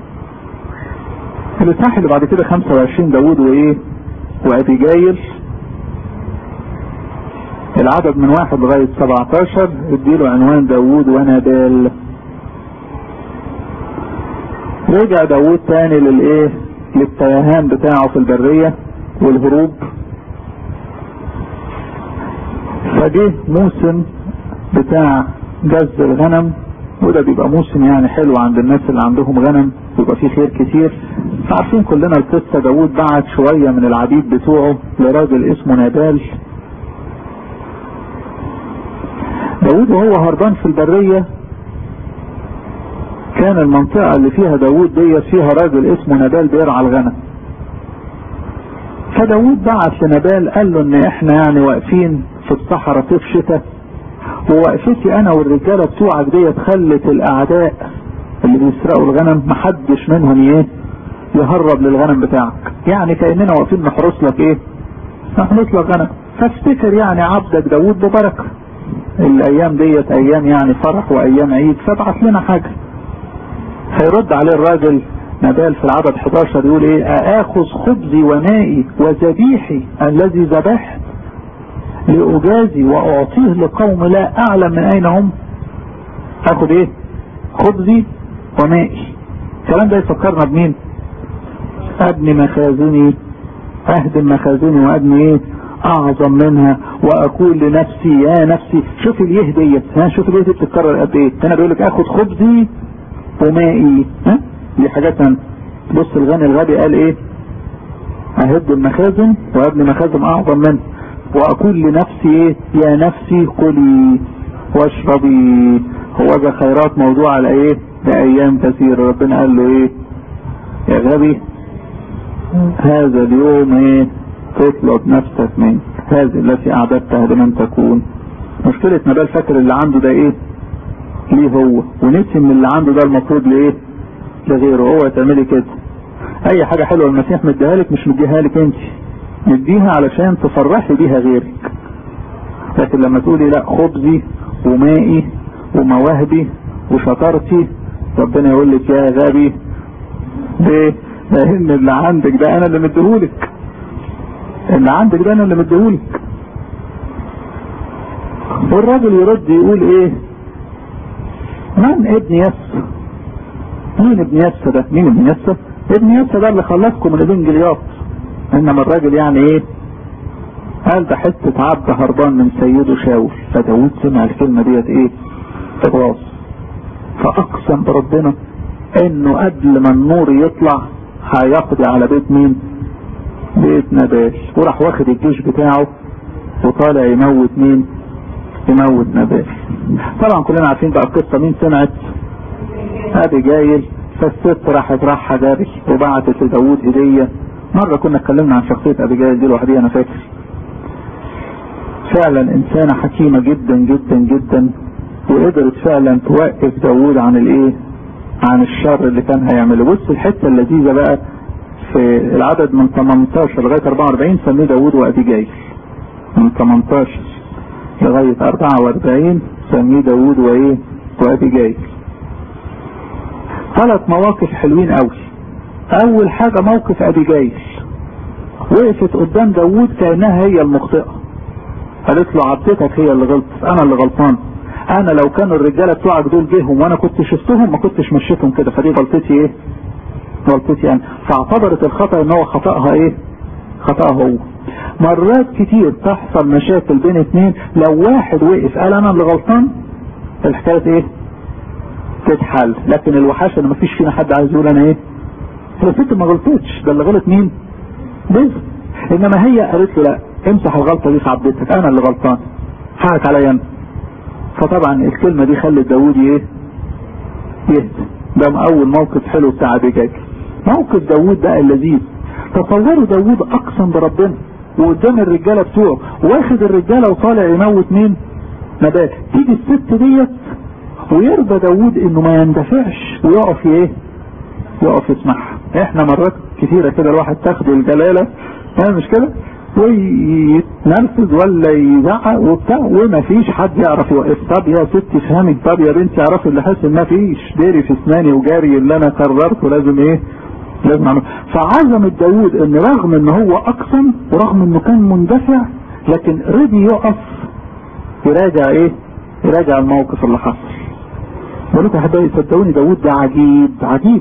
الاصحاح اللي بعد كده 25 داود وايه وابيجايل العدد من واحد لغاية 17 اديله عنوان داوود ونبال رجع داوود تاني للايه للتيهان بتاعه في البرية والهروب فجه موسم بتاع جز الغنم وده بيبقى موسم يعني حلو عند الناس اللي عندهم غنم بيبقى فيه خير كتير عارفين كلنا القصة داوود بعت شوية من العبيد بتوعه لراجل اسمه نبال داود وهو هربان في البرية كان المنطقة اللي فيها داود ديت فيها راجل اسمه نبال بيرعى الغنم فداود بعت لنبال قال له ان احنا يعني واقفين في الصحراء صيف شتاء ووقفتي انا والرجالة بتوعك ديت خلت الاعداء اللي بيسرقوا الغنم محدش منهم ايه يهرب للغنم بتاعك يعني كأننا واقفين نحرس لك ايه نحرس لك غنم فافتكر يعني عبدك داود ببركه الايام ديت ايام يعني فرح وايام عيد فابعت لنا حاجة هيرد عليه الراجل نبال في العدد 11 يقول ايه اخذ خبزي ومائي وذبيحي الذي ذبحت لاجازي واعطيه لقوم لا اعلم من اين هم اخذ ايه خبزي ومائي الكلام ده يفكرنا بمين ابني مخازني اهدم مخازني وابني ايه اعظم منها واقول لنفسي يا نفسي شوف اليه ديت ها شوف اليه دي بتتكرر قد ايه هنا بيقول لك اخد خبزي ومائي ها دي حاجات بص الغني الغبي قال ايه اهد المخازن وابني مخازن اعظم منه واقول لنفسي ايه يا نفسي كلي واشربي هو ذا خيرات موضوع على ايه لايام كثيره ربنا قال له ايه يا غبي هذا اليوم ايه تطلب نفسك منك هذه التي اعددتها لمن تكون مشكلة نبال فاكر اللي عنده ده ايه ليه هو ونسي ان اللي عنده ده المفروض لايه لغيره هو تعملي كده اي حاجة حلوة المسيح مديها لك مش مديها لك انت مديها علشان تفرحي بيها غيرك لكن لما تقولي لا خبزي ومائي ومواهبي وشطارتي ربنا يقول لك يا غبي ليه لان اللي عندك ده انا اللي مديهولك اللي عندك ده انا اللي مديهولك والراجل يرد يقول ايه من ابن يس مين ابن يس ده مين ابن يس ابن يس ده اللي خلصكم من ابن جلياط انما الراجل يعني ايه قال ده حتة عبد هربان من سيده شاول فداود سمع الكلمة ديت ايه خلاص فاقسم بربنا انه قبل ما النور يطلع هيقضي على بيت مين بيت نبال وراح واخد الجيش بتاعه وطالع يموت مين يموت نبال طبعا كلنا عارفين بقى القصة مين سمعت ابي جايل فالست راحت راحة جاري وبعتت لداوود هدية مرة كنا اتكلمنا عن شخصية ابيجايل دي لوحديها انا فاكر فعلا انسانة حكيمة جدا جدا جدا وقدرت فعلا توقف داوود عن الايه عن الشر اللي كان هيعمله بص الحتة اللذيذة بقى في العدد من 18 لغاية 44 سميه داوود وابيجايل من 18 لغاية 44 سميه داوود وايه وابيجايل ثلاث مواقف حلوين قوي اول حاجة موقف ابيجايل وقفت قدام داوود كأنها هي المخطئة قالت له عبدتك هي اللي غلطت انا اللي غلطان انا لو كانوا الرجاله بتوعك دول جيهم وانا كنت شفتهم ما كنتش مشيتهم كده فدي غلطتي ايه غلطتي انا فاعتبرت الخطا ان هو خطاها ايه خطاها هو مرات كتير تحصل مشاكل بين اتنين لو واحد وقف قال انا اللي غلطان الحكايه ايه تتحل لكن الوحاشه ان مفيش فينا حد عايز يقول انا ايه هي الست ما غلطتش ده اللي غلط مين بس انما هي قالت له لا امسح الغلطه دي في عبدتك انا اللي غلطان حقك عليا انا فطبعا الكلمة دي خلت داوود ايه يهدى ده اول موقف حلو بتاع ابيجايل موقف داوود بقى اللذيذ تصوروا داوود اقسم بربنا وقدام الرجاله بتوعه واخد الرجاله وطالع يموت مين نبات تيجي الست ديت ويرضى داوود انه ما يندفعش ويقف ايه يقف يسمعها احنا مرات كثيرة كده الواحد تاخده الجلالة مش كده ويتنرفز ولا يزعق وبتاع وما فيش حد يعرف يوقف طب يا ست افهمي طب يا بنتي اعرفي اللي حاسس ما فيش ديري في اسناني وجاري اللي انا قررته لازم ايه لازم اعمل فعظمة داوود ان رغم ان هو اقسم ورغم انه كان مندفع لكن رضي يقف يراجع ايه يراجع الموقف اللي حصل بقول لكم احبائي صدقوني داوود ده عجيب عجيب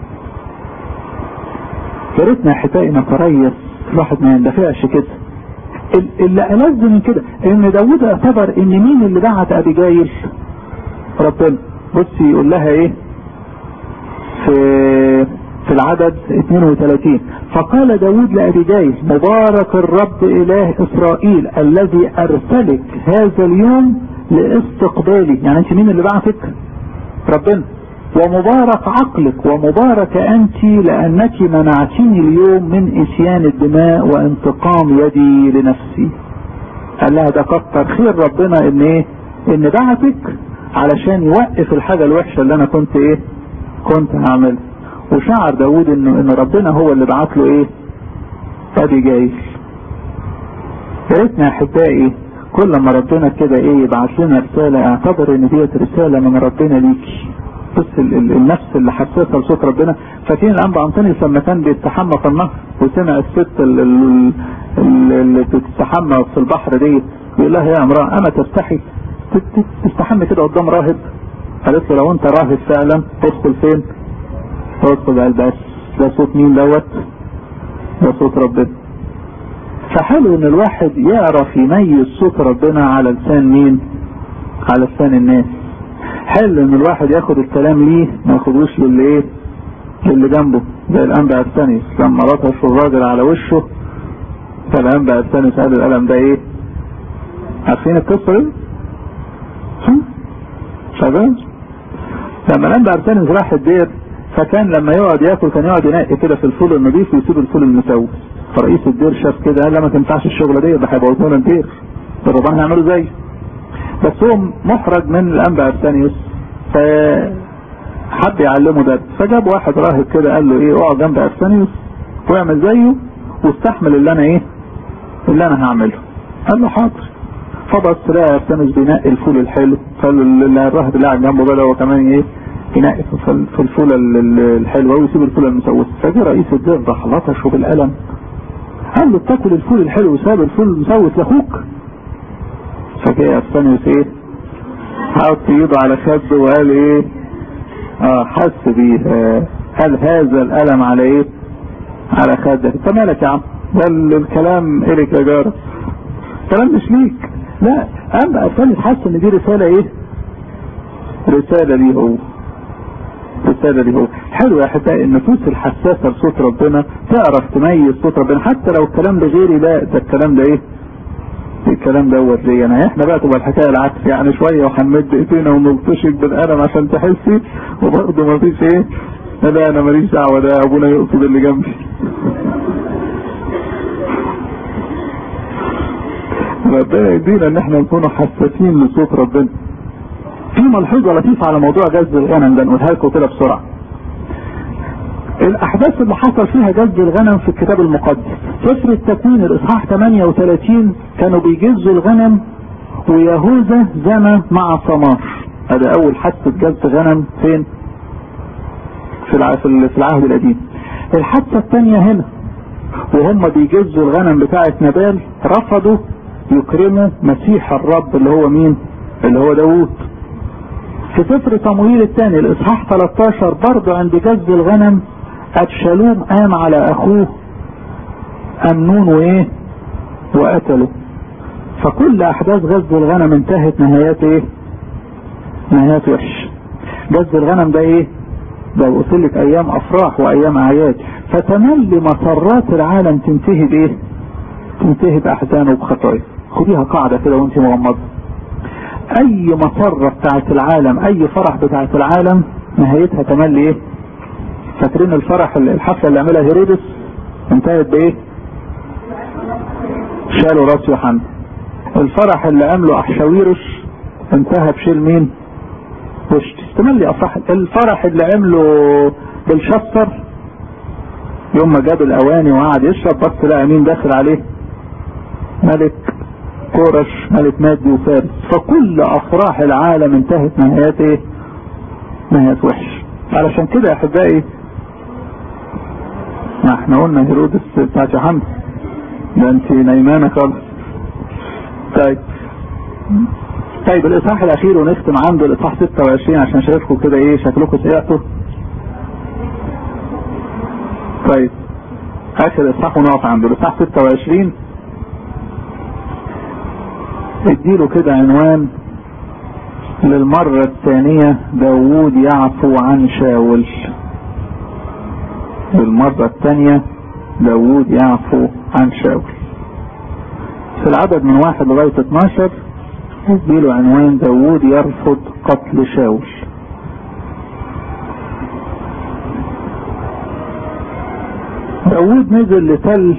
يا ريتنا احبائي نتريث الواحد ما يندفعش كده اللي ألذ من كده ان داود اعتبر ان مين اللي بعت ابيجايل ربنا بص يقول لها ايه في في العدد 32 فقال داود لأبيجايل مبارك الرب إله إسرائيل الذي أرسلك هذا اليوم لاستقبالي يعني أنت مين اللي بعتك ربنا ومبارك عقلك ومبارك أنت لأنك منعتني اليوم من إسيان الدماء وانتقام يدي لنفسي قال لها ده كتر خير ربنا ان ايه ان بعتك علشان يوقف الحاجة الوحشة اللي انا كنت ايه كنت هعملها وشعر داود انه ان ربنا هو اللي بعت له ايه ادي جايز يا ريتنا يا احبائي كل ما ربنا كده ايه يبعت لنا رسالة اعتبر ان ديت رسالة من ربنا ليكي بص النفس اللي حساسه لصوت ربنا فاكرين الانبا انطونيوس لما كان بيستحمى في النهر وسمع الست اللي بتستحمى في البحر دي يقول لها يا امراه اما تستحي تستحمى كده قدام راهب قالت له لو انت راهب فعلا تدخل فين؟ تدخل قال بس ده صوت مين دوت؟ ده صوت ربنا فحلو ان الواحد يعرف يميز صوت ربنا على لسان مين؟ على لسان الناس حلو ان الواحد ياخد الكلام ليه ما ياخدوش للي ايه للي جنبه زي الانبا ارسانيس لما لطش الراجل على وشه فالانبا ارسانيس قال القلم ده ايه عارفين القصه دي شغال لما الانبا ارسانيس راح الدير فكان لما يقعد ياكل كان يقعد ينقي كده في الفول النظيف ويسيب الفول المسوي فرئيس الدير شاف كده قال لا ما تنفعش الشغله دي ده هيبوظ لنا الدير الربان هنعمله زيه بس هو محرج من الانبا ارسانيوس فحب يعلمه ده فجاب واحد راهب كده قال له ايه اقعد جنب ارسانيوس واعمل زيه واستحمل اللي انا ايه اللي انا هعمله قال له حاضر فبص لقى ارسانيوس بينقي الفول الحلو فالراهب اللي قاعد جنبه بدا هو كمان ايه ينقي في الفول الحلوه ويسيب الفول المسوس فجاء رئيس الدير راح لطشه بالقلم قال له بتاكل الفول الحلو وساب الفول المسوس لاخوك فجاء ارسانيوس ايه حط ايده على خده وقال ايه اه حس بيه آه قال هذا الالم على ايه على خدك انت مالك يا عم ده الكلام الك يا جارة الكلام مش ليك لا اما ارسانيوس حس ان دي رسالة ايه رسالة ليه هو رسالة ليه هو حلو يا احبائي النفوس الحساسة لصوت ربنا تعرف تميز صوت ربنا حتى لو الكلام ده غيري لا ده الكلام ده ايه الكلام دوت ليه انا احنا بقى تبقى الحكايه العكس يعني شويه وهنمد ايدينا ونلطشك بالقلم عشان تحسي وبرضه ما فيش ايه لا انا ماليش دعوه ده ابونا يقصد اللي جنبي ربنا يدينا ان احنا نكون حساسين لصوت ربنا في ملحوظه لطيفه على موضوع جذب الغنم ده نقولها لكم كده بسرعه الاحداث اللي حصل فيها جذب الغنم في الكتاب المقدس سفر التكوين الاصحاح 38 كانوا بيجزوا الغنم ويهوذا زنى مع ثمار هذا اول حادثه جذب غنم فين في في العهد القديم الحادثه الثانيه هنا وهم بيجزوا الغنم بتاعه نبال رفضوا يكرموا مسيح الرب اللي هو مين اللي هو داوود في سفر صموئيل الثاني الاصحاح 13 برضه عند جز الغنم ابشالوم قام على اخوه امنون وايه وقتله فكل احداث غزو الغنم انتهت نهايات ايه نهايات وحش غزو الغنم ده ايه ده قلت لك ايام افراح وايام اعياد فتملي مسرات العالم تنتهي بايه تنتهي باحزان وبخطايا خديها قاعده كده وانت مغمضه اي مسره بتاعت العالم اي فرح بتاعت العالم نهايتها تملي ايه فاكرين الفرح الحفله اللي عملها هيرودس انتهت بايه شالوا راس يوحنا الفرح اللي عمله احشاويرش انتهى بشيل مين وش تستملي افراح الفرح اللي عمله بالشطر يوم ما جاب الاواني وقعد يشرب بص لقى مين داخل عليه ملك كورش ملك مادي وفارس فكل افراح العالم انتهت نهايات ايه نهايات وحش علشان كده يا احبائي ما احنا قلنا هيرودس بتاعت يوحنا ده انت نايمانه خالص طيب طيب الاصحاح الاخير ونختم عنده الاصحاح 26 عشان شايفكم كده ايه شكلكم سيئتوا طيب اخر اصحاح ونقف عنده الاصحاح 26 اديله كده عنوان للمرة الثانية داوود يعفو عن شاول للمرة الثانية داوود يعفو عن شاول في العدد من واحد لغاية 12 اديله عنوان داوود يرفض قتل شاول داوود نزل لتل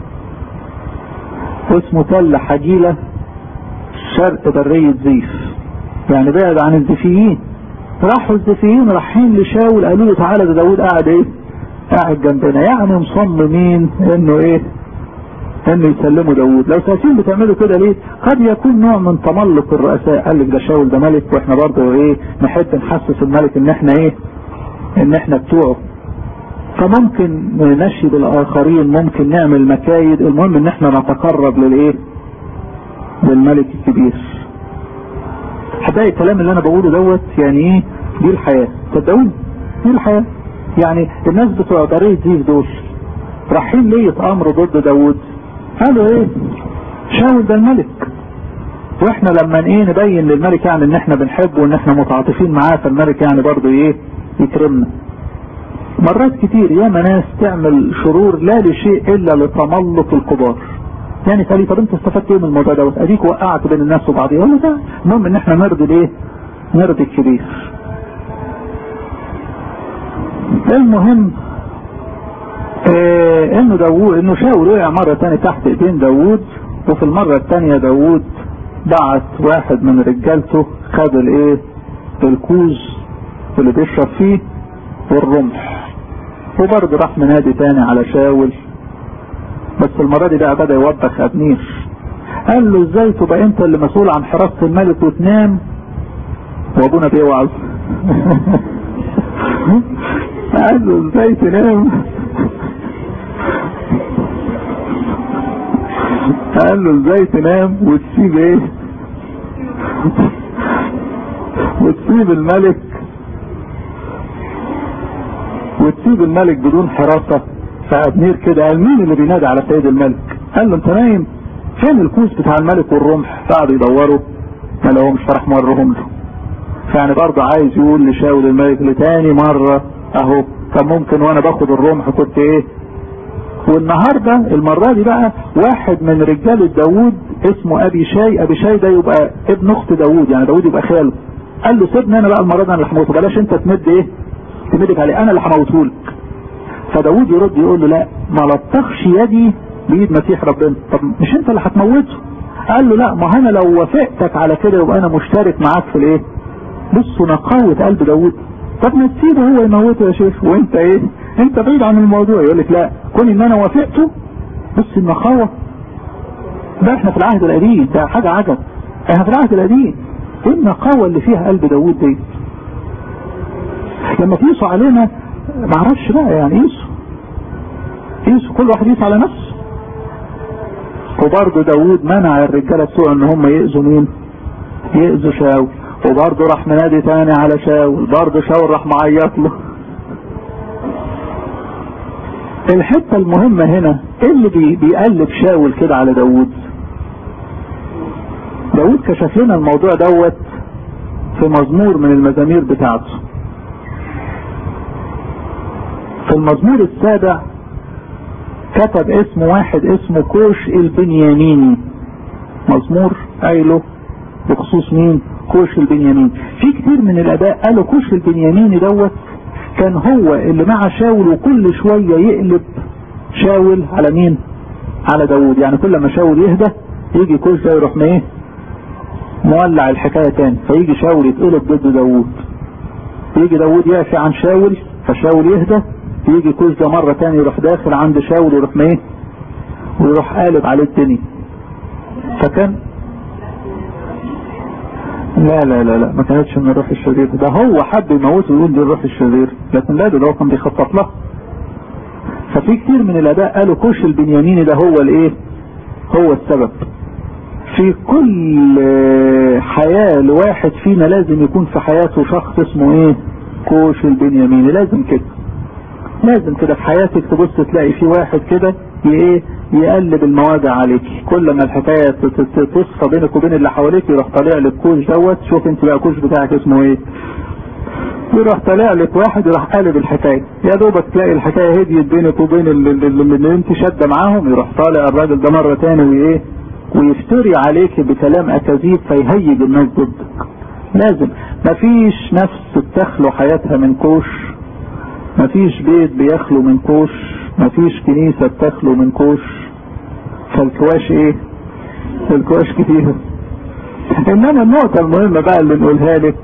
اسمه تل حجيلة شرق برية زيف يعني بعد عن الزفيين راحوا الزفيين رايحين لشاول قالوا له تعالى ده داوود قاعد ايه قاعد جنبنا يعني مصممين انه ايه انه يسلموا داوود لو ساسين بتعملوا كده ليه قد يكون نوع من تملق الرؤساء قال لك ده شاول ده ملك واحنا برضه ايه نحب نحسس الملك ان احنا ايه ان احنا بتوعه فممكن نشهد الاخرين ممكن نعمل مكايد المهم ان احنا نتقرب للايه للملك الكبير حبايب الكلام اللي انا بقوله دوت يعني ايه دي الحياة صدقوني دي الحياة يعني الناس بتوع برية زيف دول رايحين ليه يتامروا ضد داوود قالوا ايه شاول ده الملك واحنا لما ايه نبين للملك يعني ان احنا بنحبه وان احنا متعاطفين معاه فالملك يعني برضه ايه يكرمنا مرات كتير ياما ناس تعمل شرور لا لشيء الا لتملق الكبار يعني قال لي طب انت استفدت ايه من الموضوع دوت اديك وقعت بين الناس وبعضها ولا ده المهم ان احنا نرضي الايه نرضي الكبير المهم اه انه داوود انه شاول وقع مره ثانيه تحت ايدين داوود وفي المره الثانيه داوود بعت واحد من رجالته خد الايه الكوز اللي بيشرب فيه والرمح وبرضه راح منادي تاني على شاول بس المرة دي بقى بدأ يوبخ أبنير قال له ازاي تبقى انت اللي مسؤول عن حراسة الملك وتنام وابونا بيوعظ قال له ازاي تنام قال له ازاي تنام وتسيب ايه وتسيب الملك وتسيب الملك بدون حراسة فابنير كده قال مين اللي بينادي على سيد الملك قال له انت نايم فين الكوس بتاع الملك والرمح قعدوا يدوروا ما لهمش فراح مرهم له فيعني برضه عايز يقول لشاول الملك لتاني مرة اهو كان ممكن وانا باخد الرمح كنت ايه والنهاردة المرة دي بقى واحد من رجال داوود اسمه ابي شاي ابي شاي ده يبقى ابن اخت داوود يعني داوود يبقى خاله قال له سيبني انا بقى المرة دي انا اللي هموت بلاش انت تمد ايه اعتمدك عليه انا اللي هموته لك فداود يرد يقول له لا ما لطخش يدي بايد مسيح ربنا طب مش انت اللي هتموته قال له لا ما انا لو وافقتك على كده يبقى انا مشترك معاك في الايه بصوا نقاوة قلب داود طب ما تسيبه هو يموته يا شيخ وانت ايه انت بعيد عن الموضوع يقول لك لا كون ان انا وافقته بص النقاوة ده احنا في العهد القديم ده حاجة عجب احنا في العهد القديم ايه النقاوة اللي فيها قلب داود دي لما تقيسوا علينا معرفش بقى يعني قيسوا قيسوا كل واحد يقيس على نفسه وبرضه داود منع الرجاله بتوع ان هم يأذوا مين يأذوا شاول وبرضه راح منادي تاني على شاول برضه شاول راح معيط له الحته المهمه هنا ايه اللي بي بيقلب شاول كده على داود داود كشف لنا الموضوع دوت في مزمور من المزامير بتاعته في المزمور السابع كتب اسم واحد اسمه كوش البنياميني مزمور قايله بخصوص مين كوش البنيامين في كتير من الاباء قالوا كوش البنياميني دوت كان هو اللي مع شاول وكل شوية يقلب شاول على مين على داود يعني كل ما شاول يهدى يجي كوش ده يروح ايه مولع الحكاية تاني فيجي شاول يتقلب ضد داود يجي داود يعفي عن شاول فشاول يهدى يجي كوش ده مرة تاني يروح داخل عند شاول يروح ايه ويروح قالب عليه الدنيا فكان لا لا لا لا ما كانتش من الروح الشرير ده هو حب يموته ويقول دي الروح الشرير لكن لا ده هو كان بيخطط له ففي كتير من الاباء قالوا كوش البنياميني ده هو الايه هو السبب في كل حياة لواحد فينا لازم يكون في حياته شخص اسمه ايه كوش البنياميني لازم كده لازم كده في حياتك تبص تلاقي في واحد كده ايه يقلب المواجع عليك كل ما الحكاية تصفى بينك وبين اللي حواليك يروح طالع لك كوش دوت شوف انت بقى كوش بتاعك اسمه ايه يروح طالع لك واحد يروح قالب الحكاية يا دوبك تلاقي الحكاية هديت بينك وبين اللي, اللي انت شادة معاهم يروح طالع الراجل ده مرة تاني وايه ويفتري عليك بكلام اكاذيب فيهيج الناس ضدك لازم مفيش نفس بتخلو حياتها من كوش مفيش بيت بيخلو من كوش مفيش كنيسة بتخلو من كوش فالكواش ايه الكواش كتير انما النقطة المهمة بقى اللي نقولها لك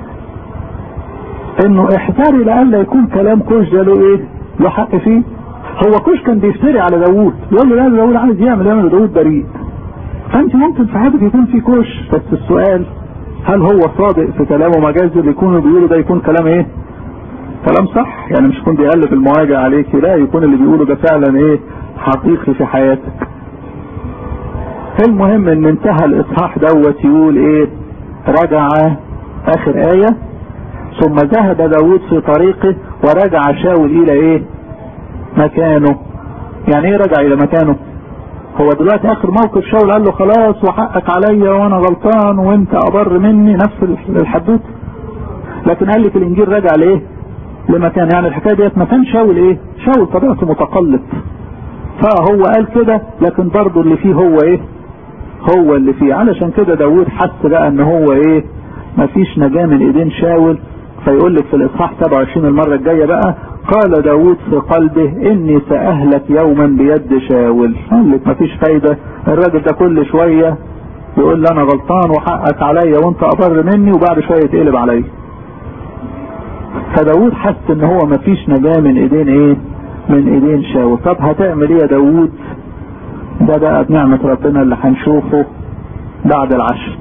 انه احذري لألا يكون كلام كوش ده له ايه له حق فيه هو كوش كان بيفتري على داوود يقول له لا داوود عايز يعمل يعمل داوود بريء فانت ممكن في حياتك يكون في كوش بس السؤال هل هو صادق في كلامه مجاز اللي يكونوا بيقولوا ده يكون كلام ايه كلام صح يعني مش يكون بيقلب المواجع عليك لا يكون اللي بيقوله ده فعلا ايه حقيقي في حياتك المهم ان انتهى الاصحاح دوت يقول ايه رجع اخر ايه ثم ذهب داود في طريقه ورجع شاول الى ايه مكانه يعني ايه رجع الى مكانه هو دلوقتي اخر موقف شاول قال له خلاص وحقك عليا وانا غلطان وانت ابر مني نفس الحدوث لكن قال لي في الانجيل رجع لايه لمكان يعني الحكايه ديت مكان شاول ايه شاول طبيعته متقلب فهو قال كده لكن برضه اللي فيه هو ايه هو اللي فيه علشان كده داود حس بقى ان هو ايه مفيش نجاة من ايدين شاول فيقول لك في الاصحاح 27 المرة الجاية بقى قال داود في قلبه اني ساهلك يوما بيد شاول قال لك مفيش فايدة الراجل ده كل شوية يقول لي انا غلطان وحقك عليا وانت ابر مني وبعد شوية يتقلب عليا فداود حس ان هو مفيش نجاة من ايدين ايه من ايدين شاول طب هتعمل ايه يا داود ده بقى بنعمة ربنا اللي هنشوفه بعد العشر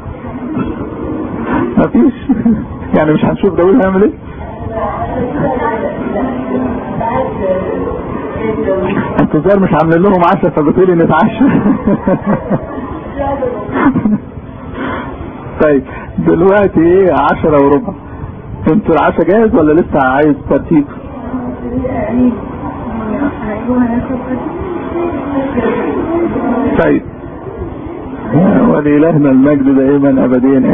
مفيش يعني مش هنشوف داود هيعمل ايه انتظار مش عاملين لهم عشاء فبتقولي نتعشى طيب دلوقتي ايه عشرة وربع انتوا العشاء جاهز ولا لسه عايز ترتيب طيب ولإلهنا المجد دائما ابديا